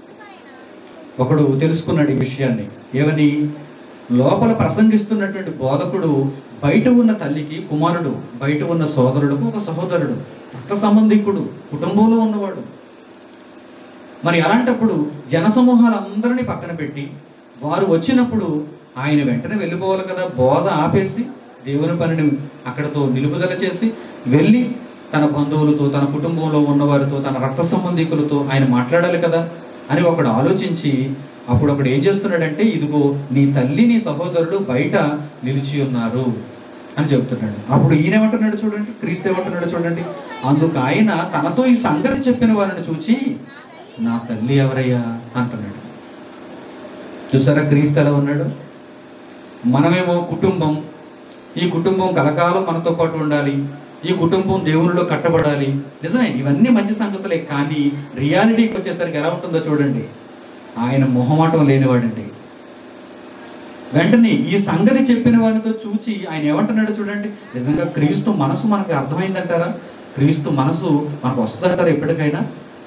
ఒకడు తెలుసుకున్నాడు ఈ విషయాన్ని ఏమని లోపల ప్రసంగిస్తున్నటువంటి బోధకుడు బయట ఉన్న తల్లికి కుమారుడు బయట ఉన్న సోదరుడుకు ఒక సహోదరుడు రక్త సంబంధికుడు కుటుంబంలో ఉన్నవాడు మరి అలాంటప్పుడు జనసమూహాలందరినీ పక్కన పెట్టి వారు వచ్చినప్పుడు ఆయన వెంటనే వెళ్ళిపోవాలి కదా బోధ ఆపేసి దేవుని పనిని అక్కడతో నిలుపుదల చేసి వెళ్ళి తన బంధువులతో తన కుటుంబంలో ఉన్నవారితో తన రక్త సంబంధికులతో ఆయన మాట్లాడాలి కదా అని ఒకడు ఆలోచించి అప్పుడు ఒకడు ఏం చేస్తున్నాడంటే ఇదిగో నీ తల్లి నీ సహోదరుడు బయట నిలిచి ఉన్నారు అని చెప్తున్నాడు అప్పుడు ఈయన ఏమంటున్నాడు చూడండి క్రీస్తు ఏమంటున్నాడు చూడండి అందుకు ఆయన తనతో ఈ సంగతి చెప్పిన వారిని చూచి నా తల్లి ఎవరయ్యా అంటున్నాడు చూసారా క్రీస్తు ఎలా ఉన్నాడు మనమేమో కుటుంబం ఈ కుటుంబం కలకాలం మనతో పాటు ఉండాలి ఈ కుటుంబం దేవునిలో కట్టబడాలి నిజమే ఇవన్నీ మంచి సంగతులే కానీ రియాలిటీకి వచ్చేసరికి ఎలా ఉంటుందో చూడండి ఆయన మొహమాటం లేనివాడండి వెంటనే ఈ సంగతి చెప్పిన వారితో చూచి ఆయన ఏమంటున్నాడు చూడండి నిజంగా క్రీస్తు మనసు మనకి అర్థమైందంటారా క్రీస్తు మనసు మనకు వస్తుందంటారా ఎప్పటికైనా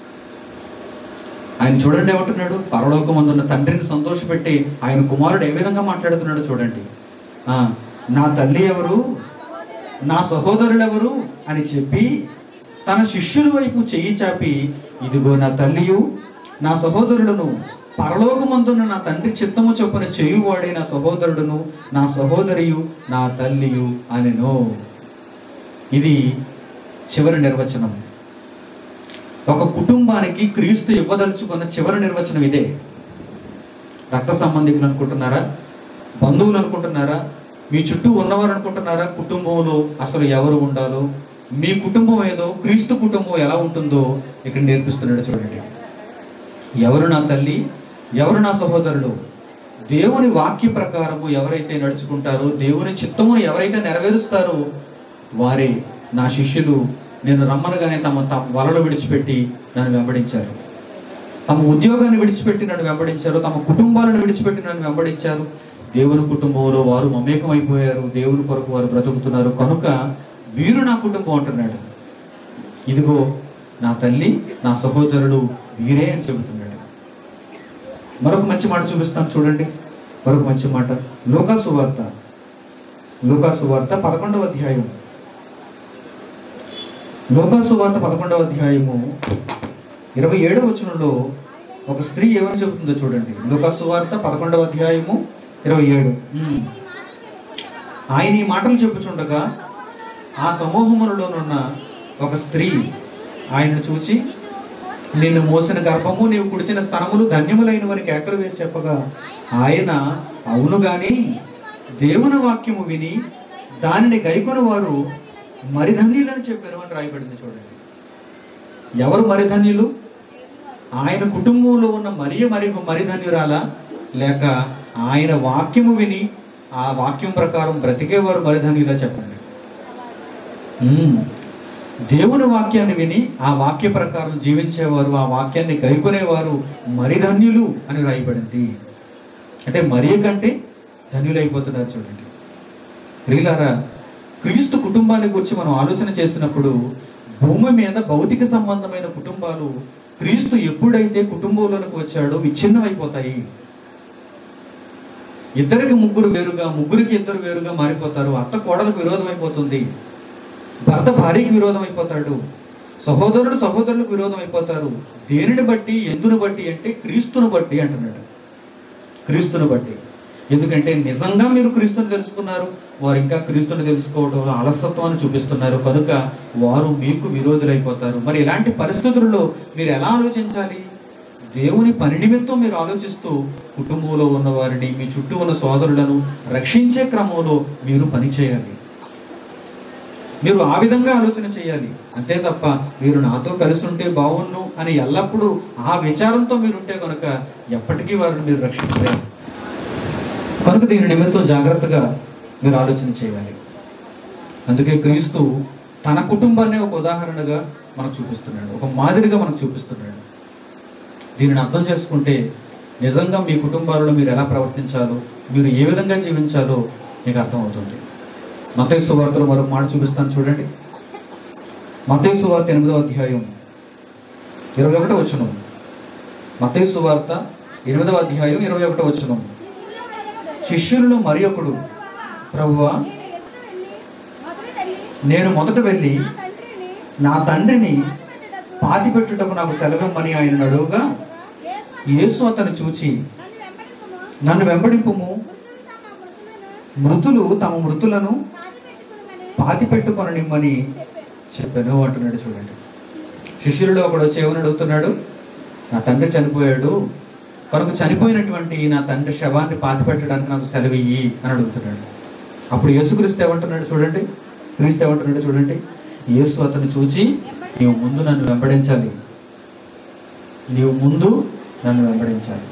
ఆయన చూడండి ఏమంటున్నాడు పరలోకమందున్న తండ్రిని సంతోషపెట్టి ఆయన కుమారుడు ఏ విధంగా మాట్లాడుతున్నాడు చూడండి ఆ, నా తల్లి ఎవరు నా సహోదరులు ఎవరు అని చెప్పి తన శిష్యుల వైపు చెయ్యి చాపి ఇదిగో నా తల్లియు నా సహోదరుడును పరలోకమందున్న నా తండ్రి చిత్తము చొప్పున చేయువాడే నా సహోదరుడును నా సహోదరియు నా తల్లియు అనెను ఇది చివరి నిర్వచనం ఒక కుటుంబానికి క్రీస్తు ఇవ్వదలుచుకున్న చివరి నిర్వచనం ఇదే రక్త సంబంధికులు అనుకుంటున్నారా బంధువులు అనుకుంటున్నారా మీ చుట్టూ ఉన్నవారు అనుకుంటున్నారా కుటుంబంలో అసలు ఎవరు ఉండాలో మీ కుటుంబం ఏదో క్రీస్తు కుటుంబం ఎలా ఉంటుందో ఇక్కడ నేర్పిస్తున్నాడు చూడండి ఎవరు నా తల్లి ఎవరు నా సహోదరులు దేవుని వాక్య ప్రకారము ఎవరైతే నడుచుకుంటారో దేవుని చిత్తమును ఎవరైతే నెరవేరుస్తారో వారే నా శిష్యులు నేను రమ్మనగానే తమ తమ వలలు విడిచిపెట్టి నన్ను వెంబడించారు తమ ఉద్యోగాన్ని విడిచిపెట్టి నన్ను వెంబడించారు తమ కుటుంబాలను విడిచిపెట్టి నన్ను వెంబడించారు దేవుని కుటుంబంలో వారు మమేకమైపోయారు దేవుని కొరకు వారు బ్రతుకుతున్నారు కనుక వీరు నా కుటుంబం అంటున్నాడు ఇదిగో నా తల్లి నా సహోదరుడు వీరే అని చెబుతున్నాడు మరొక మంచి మాట చూపిస్తాను చూడండి మరొక మంచి మాట లోకాసు వార్త లోకాసు వార్త పదకొండవ అధ్యాయం లోకాసు వార్త పదకొండవ అధ్యాయము ఇరవై ఏడవ వచనంలో ఒక స్త్రీ ఏమని చెబుతుందో చూడండి లోకాసు వార్త పదకొండవ అధ్యాయము ఇరవై ఏడు ఉమ్. ఆయన ఈ మాటలు చెప్పుచుండగా ఆ సమూహములలోనున్న ఒక స్త్రీ ఆయనను చూచి నిన్ను మోసిన గర్భము నీవు కుడిచిన స్థనములు ధన్యములైనవని కేకలు వేసి చెప్పగా ఆయన అవును గాని దేవుని వాక్యము విని దానిని గైకొని వారు మరిధన్యులని చెప్పారు అని రాయబడింది చూడండి ఎవరు మరిధన్యులు ఆయన కుటుంబంలో ఉన్న మరియ మరి మరిధన్యురాలా లేక ఆయన వాక్యము విని ఆ వాక్యం ప్రకారం బ్రతికేవారు మరిధన్యులా చెప్పండి ఉమ్. దేవుని వాక్యాన్ని విని ఆ వాక్య ప్రకారం జీవించేవారు ఆ వాక్యాన్ని గైకొనేవారు మరి ధన్యులు అని రాయబడింది అంటే మరి కంటే ధన్యులైపోతున్నారు చూడండి ప్రియులారా క్రీస్తు కుటుంబాన్ని గురించి మనం ఆలోచన చేసినప్పుడు భూమి మీద భౌతిక సంబంధమైన కుటుంబాలు క్రీస్తు ఎప్పుడైతే కుటుంబంలోనికి వచ్చాడో విచ్ఛిన్నమైపోతాయి ఇద్దరికి ముగ్గురు వేరుగా ముగ్గురికి ఇద్దరు వేరుగా మారిపోతారు అత్త కోడలకు విరోధం అయిపోతుంది భర్త భార్యకి విరోధం అయిపోతాడు సహోదరుడు సహోదరులకు విరోధం అయిపోతారు దేనిని బట్టి ఎందును బట్టి అంటే క్రీస్తును బట్టి అంటున్నాడు క్రీస్తును బట్టి ఎందుకంటే నిజంగా మీరు క్రీస్తుని తెలుసుకున్నారు వారు ఇంకా క్రీస్తుని తెలుసుకోవడం అలసత్వాన్ని చూపిస్తున్నారు కనుక వారు మీకు విరోధులైపోతారు మరి ఇలాంటి పరిస్థితుల్లో మీరు ఎలా ఆలోచించాలి దేవుని పని నిమిత్తం మీరు ఆలోచిస్తూ కుటుంబంలో ఉన్న వారిని మీ చుట్టూ ఉన్న సోదరులను రక్షించే క్రమంలో మీరు పని చేయాలి మీరు ఆ విధంగా ఆలోచన చేయాలి అంతే తప్ప మీరు నాతో కలిసి ఉంటే బాగున్ను అని ఎల్లప్పుడూ ఆ విచారంతో మీరు ఉంటే కనుక ఎప్పటికీ వారిని మీరు రక్షించలేరు కనుక దీని నిమిత్తం జాగ్రత్తగా మీరు ఆలోచన చేయాలి అందుకే క్రీస్తు తన కుటుంబాన్ని ఒక ఉదాహరణగా మనకు చూపిస్తున్నాడు ఒక మాదిరిగా మనకు చూపిస్తున్నాడు దీనిని అర్థం చేసుకుంటే నిజంగా మీ కుటుంబాలలో మీరు ఎలా ప్రవర్తించాలో మీరు ఏ విధంగా జీవించాలో మీకు అర్థమవుతుంది మతేసు వార్తలో మరొక మాట చూపిస్తాను చూడండి మతేసు వార్త ఎనిమిదవ అధ్యాయం ఇరవై ఒకటో వచ్చును మతేసు వార్త ఎనిమిదవ అధ్యాయం ఇరవై ఒకటో వచ్చును శిష్యులలో మరి ఒకడు ప్రభువా నేను మొదట వెళ్ళి నా తండ్రిని పాతిపెట్టుటకు నాకు సెలవిమ్మని ఆయన అడుగుగా యేసు అతను చూచి నన్ను వెంబడింపుము మృతులు తమ మృతులను పాతి పెట్టుకొననిమ్మని చెప్పాను అంటున్నాడు చూడండి శిష్యులలో ఒకడు వచ్చి ఏమని అడుగుతున్నాడు నా తండ్రి చనిపోయాడు కనుక చనిపోయినటువంటి నా తండ్రి శవాన్ని పాతి పెట్టడానికి నాకు సెలవియ్యి అని అడుగుతున్నాడు అప్పుడు యేసుక్రీస్తు ఏమంటున్నాడు చూడండి క్రీస్తు ఏమంటున్నాడు చూడండి యేసు అతను చూచి నీవు ముందు నన్ను వెంబడించాలి నీవు ముందు నన్ను వెంబడించాలి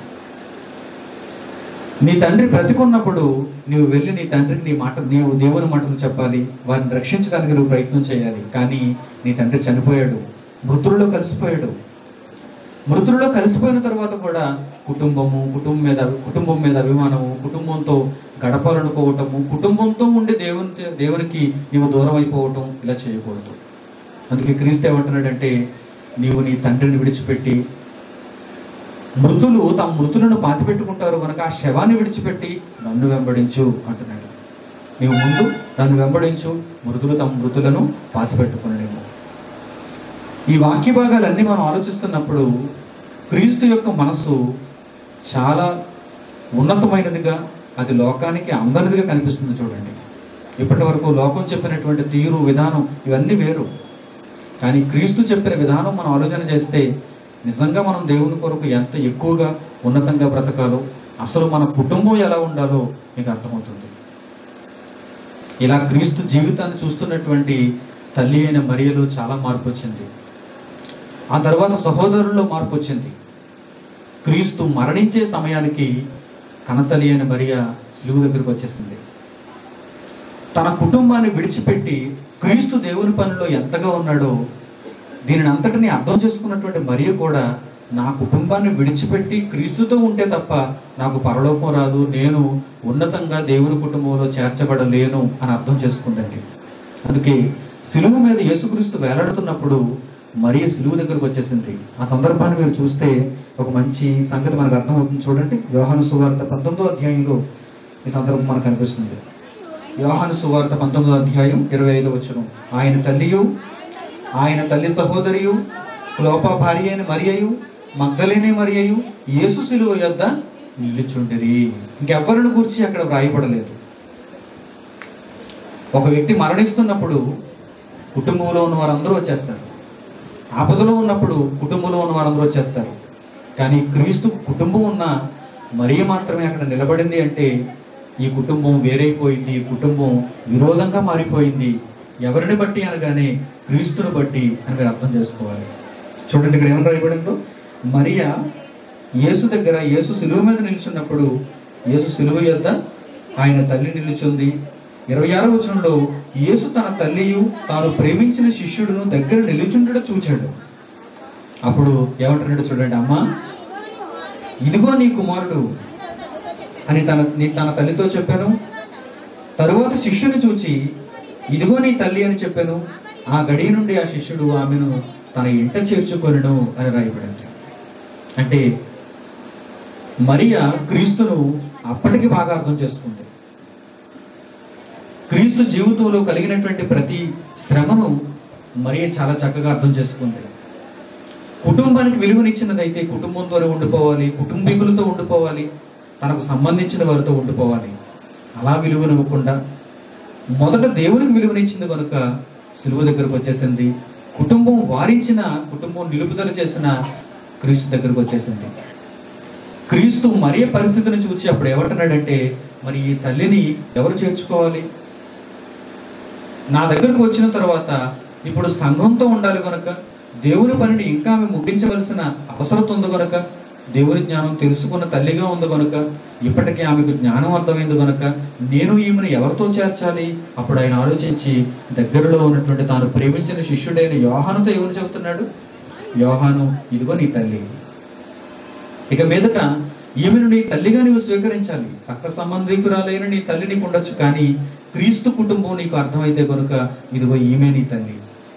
నీ తండ్రి బ్రతికున్నప్పుడు నీవు వెళ్ళి నీ తండ్రికి నీ మాట నీవు దేవుని మాటలు చెప్పాలి వారిని రక్షించడానికి నువ్వు ప్రయత్నం చేయాలి కానీ నీ తండ్రి చనిపోయాడు మృతుల్లో కలిసిపోయాడు మృతుల్లో కలిసిపోయిన తర్వాత కూడా కుటుంబము కుటుంబం మీద కుటుంబం మీద అభిమానము కుటుంబంతో గడపాలనుకోవటము కుటుంబంతో ఉండి దేవుని దేవునికి నీవు దూరం అయిపోవటం ఇలా చేయకూడదు అందుకే క్రీస్తు ఏమంటున్నాడంటే నీవు నీ తండ్రిని విడిచిపెట్టి మృతులు తమ మృతులను పాతిపెట్టుకుంటారు కనుక ఆ శవాన్ని విడిచిపెట్టి నన్ను వెంబడించు అంటున్నాడు నీవు ముందు నన్ను వెంబడించు మృతులు తమ మృతులను పాతిపెట్టుకునేమో ఈ వాక్య భాగాలన్నీ మనం ఆలోచిస్తున్నప్పుడు క్రీస్తు యొక్క మనసు చాలా ఉన్నతమైనదిగా అది లోకానికి అందరిదిగా కనిపిస్తుంది చూడండి ఇప్పటి వరకు లోకం చెప్పినటువంటి తీరు విధానం ఇవన్నీ వేరు కానీ క్రీస్తు చెప్పిన విధానం మనం ఆలోచన చేస్తే నిజంగా మనం దేవుని కొరకు ఎంత ఎక్కువగా ఉన్నతంగా బ్రతకాలో అసలు మన కుటుంబం ఎలా ఉండాలో మీకు అర్థమవుతుంది ఇలా క్రీస్తు జీవితాన్ని చూస్తున్నటువంటి తల్లి అయిన మరియలో చాలా మార్పు వచ్చింది ఆ తర్వాత సహోదరుల్లో మార్పు వచ్చింది క్రీస్తు మరణించే సమయానికి కనతల్లి అయిన మరియ సిలువు దగ్గరికి వచ్చేసింది తన కుటుంబాన్ని విడిచిపెట్టి క్రీస్తు దేవుని పనిలో ఎంతగా ఉన్నాడో దీనిని అంతటిని అర్థం చేసుకున్నటువంటి మరియ కూడా నా కుటుంబాన్ని విడిచిపెట్టి క్రీస్తుతో ఉంటే తప్ప నాకు పరలోకం రాదు నేను ఉన్నతంగా దేవుని కుటుంబంలో చేర్చబడలేను అని అర్థం చేసుకుందండి అందుకే సిలువు మీద యేసుక్రీస్తు వేలాడుతున్నప్పుడు మరియ సిలువు దగ్గరకు వచ్చేసింది ఆ సందర్భాన్ని మీరు చూస్తే ఒక మంచి సంగతి మనకు అర్థమవుతుంది చూడండి యోహాను సువార్త పంతొమ్మిదో అధ్యాయంలో ఈ సందర్భం మనకు కనిపిస్తుంది యోహాను సువార్త పంతొమ్మిదో అధ్యాయం ఇరవై ఐదో వచ్చును ఆయన తల్లియు ఆయన తల్లి సహోదరియు లోప భార్య అయిన మరియయు మగ్ధలేనే మరియయు యేసు సిలువ యొద్ద నిలుచుండిరి ఇంకెవ్వరిని గురించి అక్కడ వ్రాయబడలేదు ఒక వ్యక్తి మరణిస్తున్నప్పుడు కుటుంబంలో ఉన్న వారందరూ వచ్చేస్తారు ఆపదలో ఉన్నప్పుడు కుటుంబంలో ఉన్న వారందరూ వచ్చేస్తారు కానీ క్రీస్తు కుటుంబం ఉన్న మరియ మాత్రమే అక్కడ నిలబడింది అంటే ఈ కుటుంబం వేరైపోయింది ఈ కుటుంబం విరోధంగా మారిపోయింది ఎవరిని బట్టి అనగానే క్రీస్తుని బట్టి అని మీరు అర్థం చేసుకోవాలి చూడండి ఇక్కడ ఏమని రాయబడిందో మరియ యేసు దగ్గర యేసు సిలువ మీద నిల్చున్నప్పుడు యేసు సిలువ యొద్ద ఆయన తల్లి నిలుచుంది ఇరవై ఆరో వచనంలో యేసు తన తల్లియు తాను ప్రేమించిన శిష్యుడును దగ్గర నిలుచుండడం చూచాడు అప్పుడు ఏమంటున్నాడు చూడండి అమ్మా ఇదిగో నీ కుమారుడు అని తన నీ తన తల్లితో చెప్పాను తరువాత శిష్యుని చూచి ఇదిగో నీ తల్లి అని చెప్పాను ఆ గడి నుండి ఆ శిష్యుడు ఆమెను తన ఇంట చేర్చుకొనెను అని రాయబడింది అంటే మరియా క్రీస్తును అప్పటికి బాగా అర్థం చేసుకుంది క్రీస్తు జీవితంలో కలిగినటువంటి ప్రతి శ్రమను మరియ చాలా చక్కగా అర్థం చేసుకుంది కుటుంబానికి విలువనిచ్చినదైతే కుటుంబం ద్వారా ఉండిపోవాలి కుటుంబీకులతో ఉండిపోవాలి తనకు సంబంధించిన వారితో ఉండిపోవాలి అలా విలువనివ్వకుండా మొదట దేవునికి విలువనిచ్చింది కనుక సిలువ దగ్గరకు వచ్చేసింది కుటుంబం వారించిన కుటుంబం నిలుపుదల చేసిన క్రీస్తు దగ్గరకు వచ్చేసింది క్రీస్తు మరియ పరిస్థితిని చూసి అప్పుడు ఏమంటున్నాడంటే మరి ఈ తల్లిని ఎవరు చేర్చుకోవాలి నా దగ్గరకు వచ్చిన తర్వాత ఇప్పుడు సంఘంతో ఉండాలి కనుక దేవుని పనిని ఇంకా ఆమె ముగించవలసిన అవసరం ఉంది కనుక దేవుని జ్ఞానం తెలుసుకున్న తల్లిగా ఉంది కనుక ఇప్పటికీ ఆమెకు జ్ఞానం అర్థమైంది కనుక నేను ఈమెను ఎవరితో చేర్చాలి అప్పుడు ఆయన ఆలోచించి దగ్గరలో ఉన్నటువంటి తాను ప్రేమించిన శిష్యుడైన యోహానుతో ఎవరు చెబుతున్నాడు యోహాను ఇదిగో నీ తల్లి ఇక మీదట ఈమెను నీ తల్లిగా నీవు స్వీకరించాలి రక్త సంబంధికురాలైన నీ తల్లి నీకు ఉండొచ్చు కానీ క్రీస్తు కుటుంబం నీకు అర్థమైతే కనుక ఇదిగో ఈమె నీ తల్లి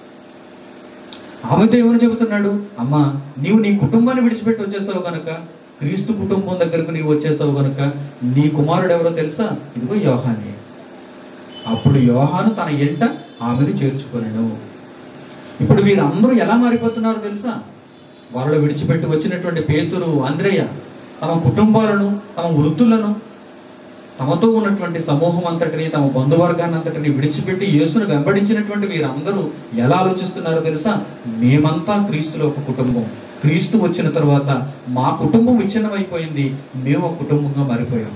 ఆమెతో ఏమని చెబుతున్నాడు అమ్మా నీవు నీ కుటుంబాన్ని విడిచిపెట్టి వచ్చేసావు కనుక క్రీస్తు కుటుంబం దగ్గరకు నీవు వచ్చేసావు కనుక నీ కుమారుడు ఎవరో తెలుసా ఇదిగో యోహానే అప్పుడు యోహాను తన ఎంట ఆమెను చేర్చుకొనెను ఇప్పుడు వీరందరూ ఎలా మారిపోతున్నారో తెలుసా వాళ్ళలో విడిచిపెట్టి వచ్చినటువంటి పేతురు అంద్రేయ తమ కుటుంబాలను తమ వృత్తులను తమతో ఉన్నటువంటి సమూహం అంతటిని తమ బంధువర్గాన్ని అంతటిని విడిచిపెట్టి యేసును వెంబడించినటువంటి వీరందరూ ఎలా ఆలోచిస్తున్నారో తెలుసా మేమంతా క్రీస్తులో ఒక కుటుంబం క్రీస్తు వచ్చిన తర్వాత మా కుటుంబం విచ్ఛిన్నమైపోయింది మేము ఒక కుటుంబంగా మారిపోయాం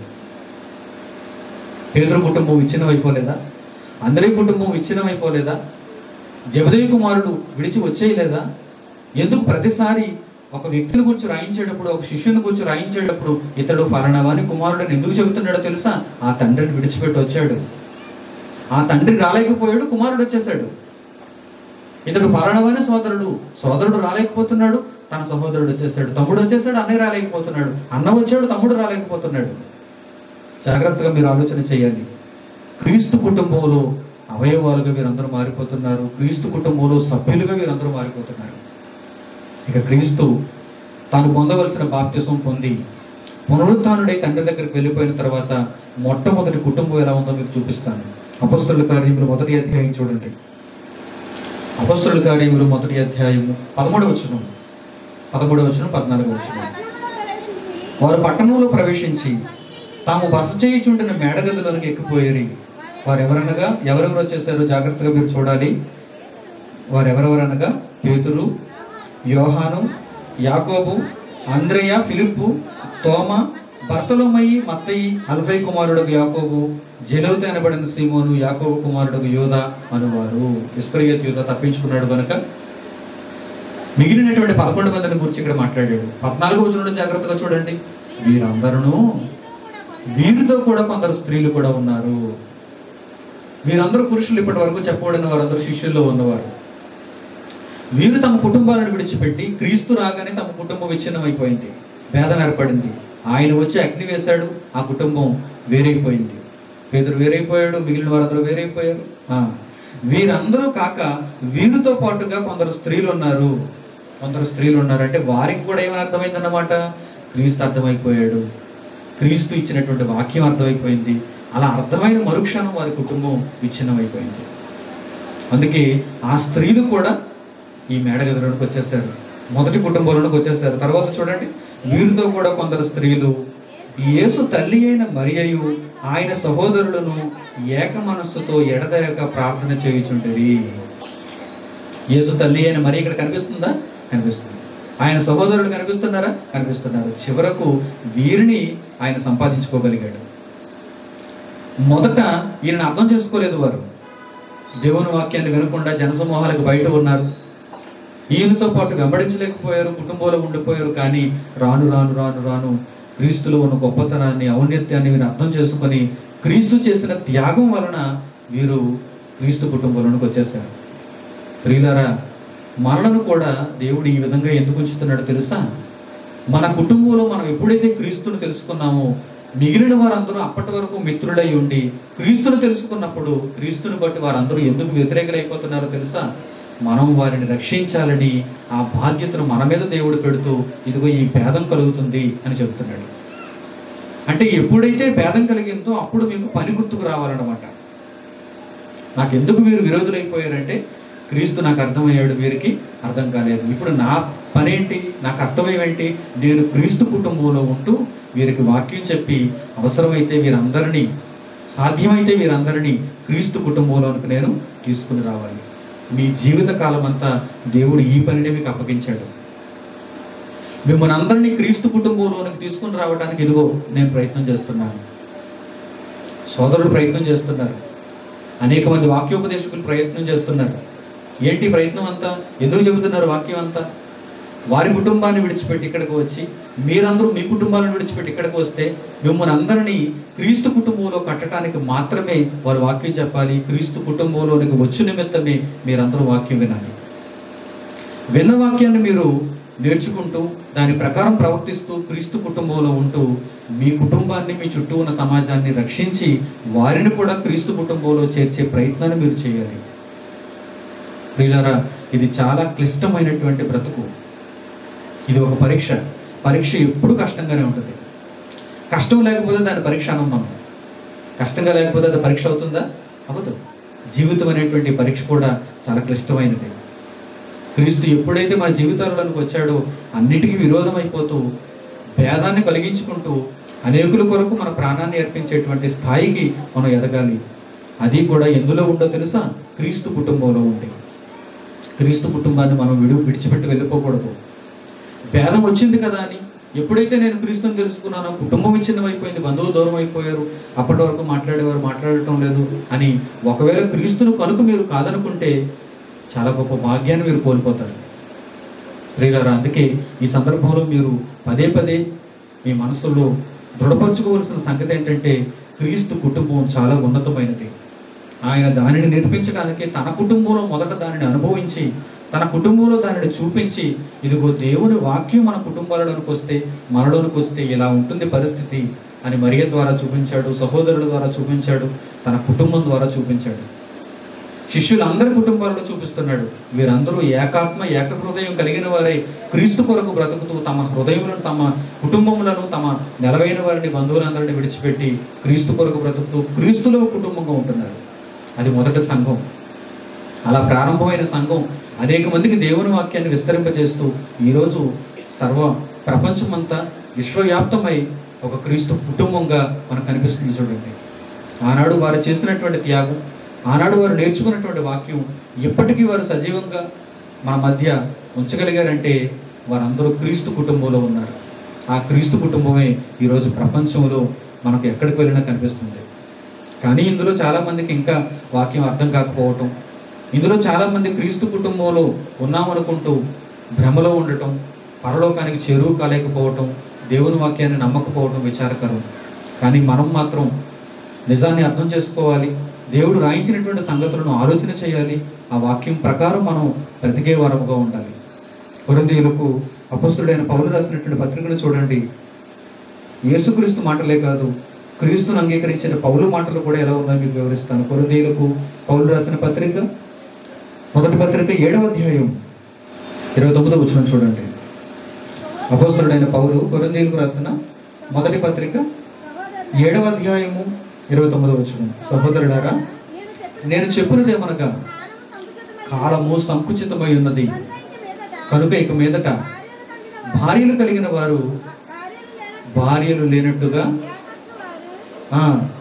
పేదరు కుటుంబం విచ్ఛిన్నమైపోలేదా అందరి కుటుంబం విచ్ఛిన్నమైపోలేదా జబదయ్య కుమారుడు విడిచి వచ్చేయలేదా ఎందుకు ప్రతిసారి ఒక వ్యక్తిని గురించి రాయించేటప్పుడు ఒక శిష్యుని గురించి రాయించేటప్పుడు ఇతడు ఫలానావాని కుమారుడని ఎందుకు చెబుతున్నాడో తెలుసా ఆ తండ్రిని విడిచిపెట్టి వచ్చాడు ఆ తండ్రి రాలేకపోయాడు కుమారుడు వచ్చేసాడు ఇతడు పలానవాని సోదరుడు సోదరుడు రాలేకపోతున్నాడు తన సహోదరుడు వచ్చేసాడు తమ్ముడు వచ్చేసాడు అన్నయ్య రాలేకపోతున్నాడు అన్న వచ్చాడు తమ్ముడు రాలేకపోతున్నాడు జాగ్రత్తగా మీరు ఆలోచన చేయాలి క్రీస్తు కుటుంబంలో అవయవాలుగా వీరందరూ మారిపోతున్నారు క్రీస్తు కుటుంబంలో సభ్యులుగా వీరందరూ మారిపోతున్నారు ఇక క్రీస్తు తాను పొందవలసిన బాప్తిసం పొంది పునరుత్డై తండ్రి దగ్గరికి వెళ్ళిపోయిన తర్వాత మొట్టమొదటి కుటుంబం ఎలా ఉందో మీకు చూపిస్తాను అపస్తుల కార్యములు మొదటి అధ్యాయం చూడండి అపస్తుల కార్యములు మొదటి అధ్యాయము పదమూడవ వచనం పదమూడవ వచనం పద్నాలుగవ వచనం వారు పట్టణంలో ప్రవేశించి తాము బస చేయుచుండిన మేడగదిలోనికి ఎక్కిపోయేరి వారు ఎవరనగా ఎవరెవరు వచ్చేసారో జాగ్రత్తగా మీరు చూడాలి వారు ఎవరెవరనగా పేతురు యోహాను యాకోబు అంద్రయ ఫిలిప్పు తోమ బర్తలోమయి మత్తయి అల్ఫై కుమారుడు యాకోబు జెలౌతి అనబడిన సీమోను యాకోబు కుమారుడు యోధ అనువారు ఇస్కరియత్ యోధ తప్పించుకున్నాడు కనుక మిగిలినటువంటి పదకొండు మందిని గురించి ఇక్కడ మాట్లాడాడు పద్నాలుగు వచ్చిన జాగ్రత్తగా చూడండి వీరందరూ వీరితో కూడా కొందరు స్త్రీలు కూడా ఉన్నారు వీరందరూ పురుషులు ఇప్పటి వరకు చెప్పబడిన వారందరూ శిష్యుల్లో ఉన్నవారు వీరు తమ కుటుంబాలను విడిచిపెట్టి క్రీస్తు రాగానే తమ కుటుంబం విచ్ఛిన్నం అయిపోయింది భేదం ఏర్పడింది ఆయన వచ్చి అగ్ని వేశాడు ఆ కుటుంబం వేరైపోయింది పేదరు వేరైపోయాడు మిగిలిన వారందరూ వేరైపోయారు ఆ, వీరందరూ కాక వీరితో పాటుగా కొందరు స్త్రీలు ఉన్నారు కొందరు స్త్రీలు ఉన్నారు అంటే వారికి కూడా ఏమని అర్థమైందన్నమాట క్రీస్తు అర్థమైపోయాడు క్రీస్తు ఇచ్చినటువంటి వాక్యం అర్థమైపోయింది అలా అర్థమైన మరుక్షణం వారి కుటుంబం విచ్ఛిన్నమైపోయింది అందుకే ఆ స్త్రీలు కూడా ఈ మేడగదిలోకి వచ్చేసారు మొదటి కుటుంబంలోకి వచ్చేసారు తర్వాత చూడండి వీరితో కూడా కొందరు స్త్రీలు యేసు తల్లి అయిన మరియయు ఆయన సహోదరులను ఏక మనస్సుతో ఎడదయక ప్రార్థన చేయుచుండేది యేసు తల్లి అయిన మరి ఇక్కడ కనిపిస్తుందా కనిపిస్తుంది ఆయన సహోదరులు కనిపిస్తున్నారా కనిపిస్తున్నారు చివరకు వీరిని ఆయన సంపాదించుకోగలిగాడు మొదట ఈయన అర్థం చేసుకోలేదు వారు దేవుని వాక్యాన్ని వినకుండా జనసమూహాలకు బయట ఉన్నారు ఈయనతో పాటు వెంబడించలేకపోయారు కుటుంబంలో ఉండిపోయారు కానీ రాను రాను రాను రాను క్రీస్తులో ఉన్న గొప్పతనాన్ని ఔన్నత్యాన్ని వీరు అర్థం చేసుకొని క్రీస్తు చేసిన త్యాగం వలన వీరు క్రీస్తు కుటుంబంలోనికి వచ్చేసారు ప్రియులారా మనలను కూడా దేవుడు ఈ విధంగా ఎందుకు ఉంచుతున్నాడో తెలుసా మన కుటుంబంలో మనం ఎప్పుడైతే క్రీస్తును తెలుసుకున్నామో మిగిలిన వారందరూ అప్పటి వరకు మిత్రులై ఉండి క్రీస్తును తెలుసుకున్నప్పుడు క్రీస్తుని బట్టి వారందరూ ఎందుకు వ్యతిరేకులైపోతున్నారో తెలుసా మనం వారిని రక్షించాలని ఆ బాధ్యతను మన మీద దేవుడు పెడుతూ ఇదిగో ఈ భేదం కలుగుతుంది అని చెబుతున్నాడు అంటే ఎప్పుడైతే భేదం కలిగిందో అప్పుడు మీకు పని గుర్తుకు రావాలన్నమాట నాకు ఎందుకు వీరు విరోధులైపోయారంటే క్రీస్తు నాకు అర్థమయ్యాడు వీరికి అర్థం కాలేదు ఇప్పుడు నా పనేంటి నాకు అర్థమేమేంటి నేను క్రీస్తు కుటుంబంలో ఉంటూ వీరికి వాక్యం చెప్పి అవసరమైతే వీరందరినీ సాధ్యమైతే వీరందరినీ క్రీస్తు కుటుంబంలోనికి నేను తీసుకుని రావాలి మీ జీవిత కాలం అంతా దేవుడు ఈ పనిని మీకు అప్పగించాడు మిమ్మల్ని అందరినీ క్రీస్తు కుటుంబంలోనికి తీసుకుని రావడానికి ఇదిగో నేను ప్రయత్నం చేస్తున్నాను సోదరులు ప్రయత్నం చేస్తున్నారు అనేక మంది వాక్యోపదేశకులు ప్రయత్నం చేస్తున్నారు ఏంటి ప్రయత్నం అంతా ఎందుకు చెబుతున్నారు వాక్యం అంతా వారి కుటుంబాన్ని విడిచిపెట్టి ఇక్కడికి వచ్చి మీరందరూ మీ కుటుంబాలను విడిచిపెట్టి ఇక్కడికి వస్తే మిమ్మల్ని అందరినీ క్రీస్తు కుటుంబంలో కట్టడానికి మాత్రమే వారు వాక్యం చెప్పాలి క్రీస్తు కుటుంబంలోనికి వచ్చి నిమిత్తమే మీరందరూ వాక్యం వినాలి విన్న వాక్యాన్ని మీరు నేర్చుకుంటూ దాని ప్రకారం ప్రవర్తిస్తూ క్రీస్తు కుటుంబంలో ఉంటూ మీ కుటుంబాన్ని మీ చుట్టూ ఉన్న సమాజాన్ని రక్షించి వారిని కూడా క్రీస్తు కుటుంబంలో చేర్చే ప్రయత్నాన్ని మీరు చేయాలి ప్రియులారా ఇది చాలా క్లిష్టమైనటువంటి బ్రతుకు ఇది ఒక పరీక్ష పరీక్ష ఎప్పుడు కష్టంగానే ఉంటుంది కష్టం లేకపోతే దాని పరీక్ష అనం మనం కష్టంగా లేకపోతే అది పరీక్ష అవుతుందా అవ్వదు జీవితం అనేటువంటి పరీక్ష కూడా చాలా క్లిష్టమైనది క్రీస్తు ఎప్పుడైతే మన జీవితాలలోకి వచ్చాడో అన్నిటికీ విరోధం అయిపోతూ భేదాన్ని కలిగించుకుంటూ అనేకుల కొరకు మన ప్రాణాన్ని అర్పించేటువంటి స్థాయికి మనం ఎదగాలి అది కూడా ఎందులో ఉందో తెలుసా క్రీస్తు కుటుంబంలో ఉంది క్రీస్తు కుటుంబాన్ని మనం విడు విడిచిపెట్టి వెళ్ళిపోకూడదు భేదం వచ్చింది కదా అని ఎప్పుడైతే నేను క్రీస్తుని తెలుసుకున్నానో కుటుంబం విచ్ఛిన్నమైపోయింది బంధువులు దూరం అయిపోయారు అప్పటి వరకు మాట్లాడేవారు మాట్లాడటం లేదు అని ఒకవేళ క్రీస్తును కనుక మీరు కాదనుకుంటే చాలా గొప్ప భాగ్యాన్ని మీరు కోల్పోతారు ప్రియులారా అందుకే ఈ సందర్భంలో మీరు పదే పదే మీ మనసులో దృఢపరచుకోవలసిన సంగతి ఏంటంటే క్రీస్తు కుటుంబం చాలా ఉన్నతమైనది ఆయన దానిని నేర్పించడానికి తన కుటుంబంలో మొదట దానిని అనుభవించి తన కుటుంబంలో దానిని చూపించి ఇదిగో దేవుని వాక్యం మన కుటుంబాలలోనికి వస్తే మనలోనికి వస్తే ఇలా ఉంటుంది పరిస్థితి అని మరియ ద్వారా చూపించాడు సహోదరుల ద్వారా చూపించాడు తన కుటుంబం ద్వారా చూపించాడు శిష్యులందరి కుటుంబాలలో చూపిస్తున్నాడు వీరందరూ ఏకాత్మ ఏక హృదయం కలిగిన వారై క్రీస్తు కొరకు బ్రతుకుతూ తమ హృదయములను తమ కుటుంబములను తమ నెలవైన వారిని బంధువులందరినీ విడిచిపెట్టి క్రీస్తు కొరకు బ్రతుకుతూ క్రీస్తులో కుటుంబంగా ఉంటున్నారు అది మొదటి సంఘం అలా ప్రారంభమైన సంఘం అనేక మందికి దేవుని వాక్యాన్ని విస్తరింపజేస్తూ ఈరోజు సర్వ ప్రపంచమంతా విశ్వవ్యాప్తమై ఒక క్రీస్తు కుటుంబంగా మనకు కనిపిస్తుంది చూడండి ఆనాడు వారు చేసినటువంటి త్యాగం ఆనాడు వారు నేర్చుకున్నటువంటి వాక్యం ఇప్పటికీ వారు సజీవంగా మన మధ్య ఉంచగలిగారంటే వారందరూ క్రీస్తు కుటుంబంలో ఉన్నారు ఆ క్రీస్తు కుటుంబమే ఈరోజు ప్రపంచంలో మనకు ఎక్కడికి వెళ్ళినా కనిపిస్తుంది కానీ ఇందులో చాలా మందికి ఇంకా వాక్యం అర్థం కాకపోవటం ఇందులో చాలా మంది క్రీస్తు కుటుంబంలో ఉన్నామనుకుంటూ భ్రమలో ఉండటం పరలోకానికి చేరువు కాలేకపోవటం దేవుని వాక్యాన్ని నమ్మకపోవటం విచారకరం కానీ మనం మాత్రం నిజాన్ని అర్థం చేసుకోవాలి దేవుడు రాయించినటువంటి సంగతులను ఆలోచన చేయాలి ఆ వాక్యం ప్రకారం మనం బ్రతికే వరముగా ఉండాలి కొరిందీయులకు అపస్తుడైన పౌలు రాసినటువంటి పత్రికను చూడండి యేసుక్రీస్తు మాటలే కాదు క్రీస్తును అంగీకరించిన పౌలు మాటలు కూడా ఎలా ఉన్నాయో మీకు వివరిస్తాను కొరిందీయులకు పౌలు రాసిన పత్రిక మొదటి పత్రిక ఏడవ అధ్యాయం ఇరవై తొమ్మిదో వచ్చిన చూడండి అపోస్తుడైన పౌలు కొరిందీయులకు రాసిన మొదటి పత్రిక ఏడవ అధ్యాయము ఇరవై తొమ్మిదో వచ్చిన సహోదరులారా నేను చెప్పినదేమనగా కాలము సంకుచితమై ఉన్నది కనుక ఇక మీదట భార్యలు కలిగిన వారు భార్యలు లేనట్టుగా ఆ,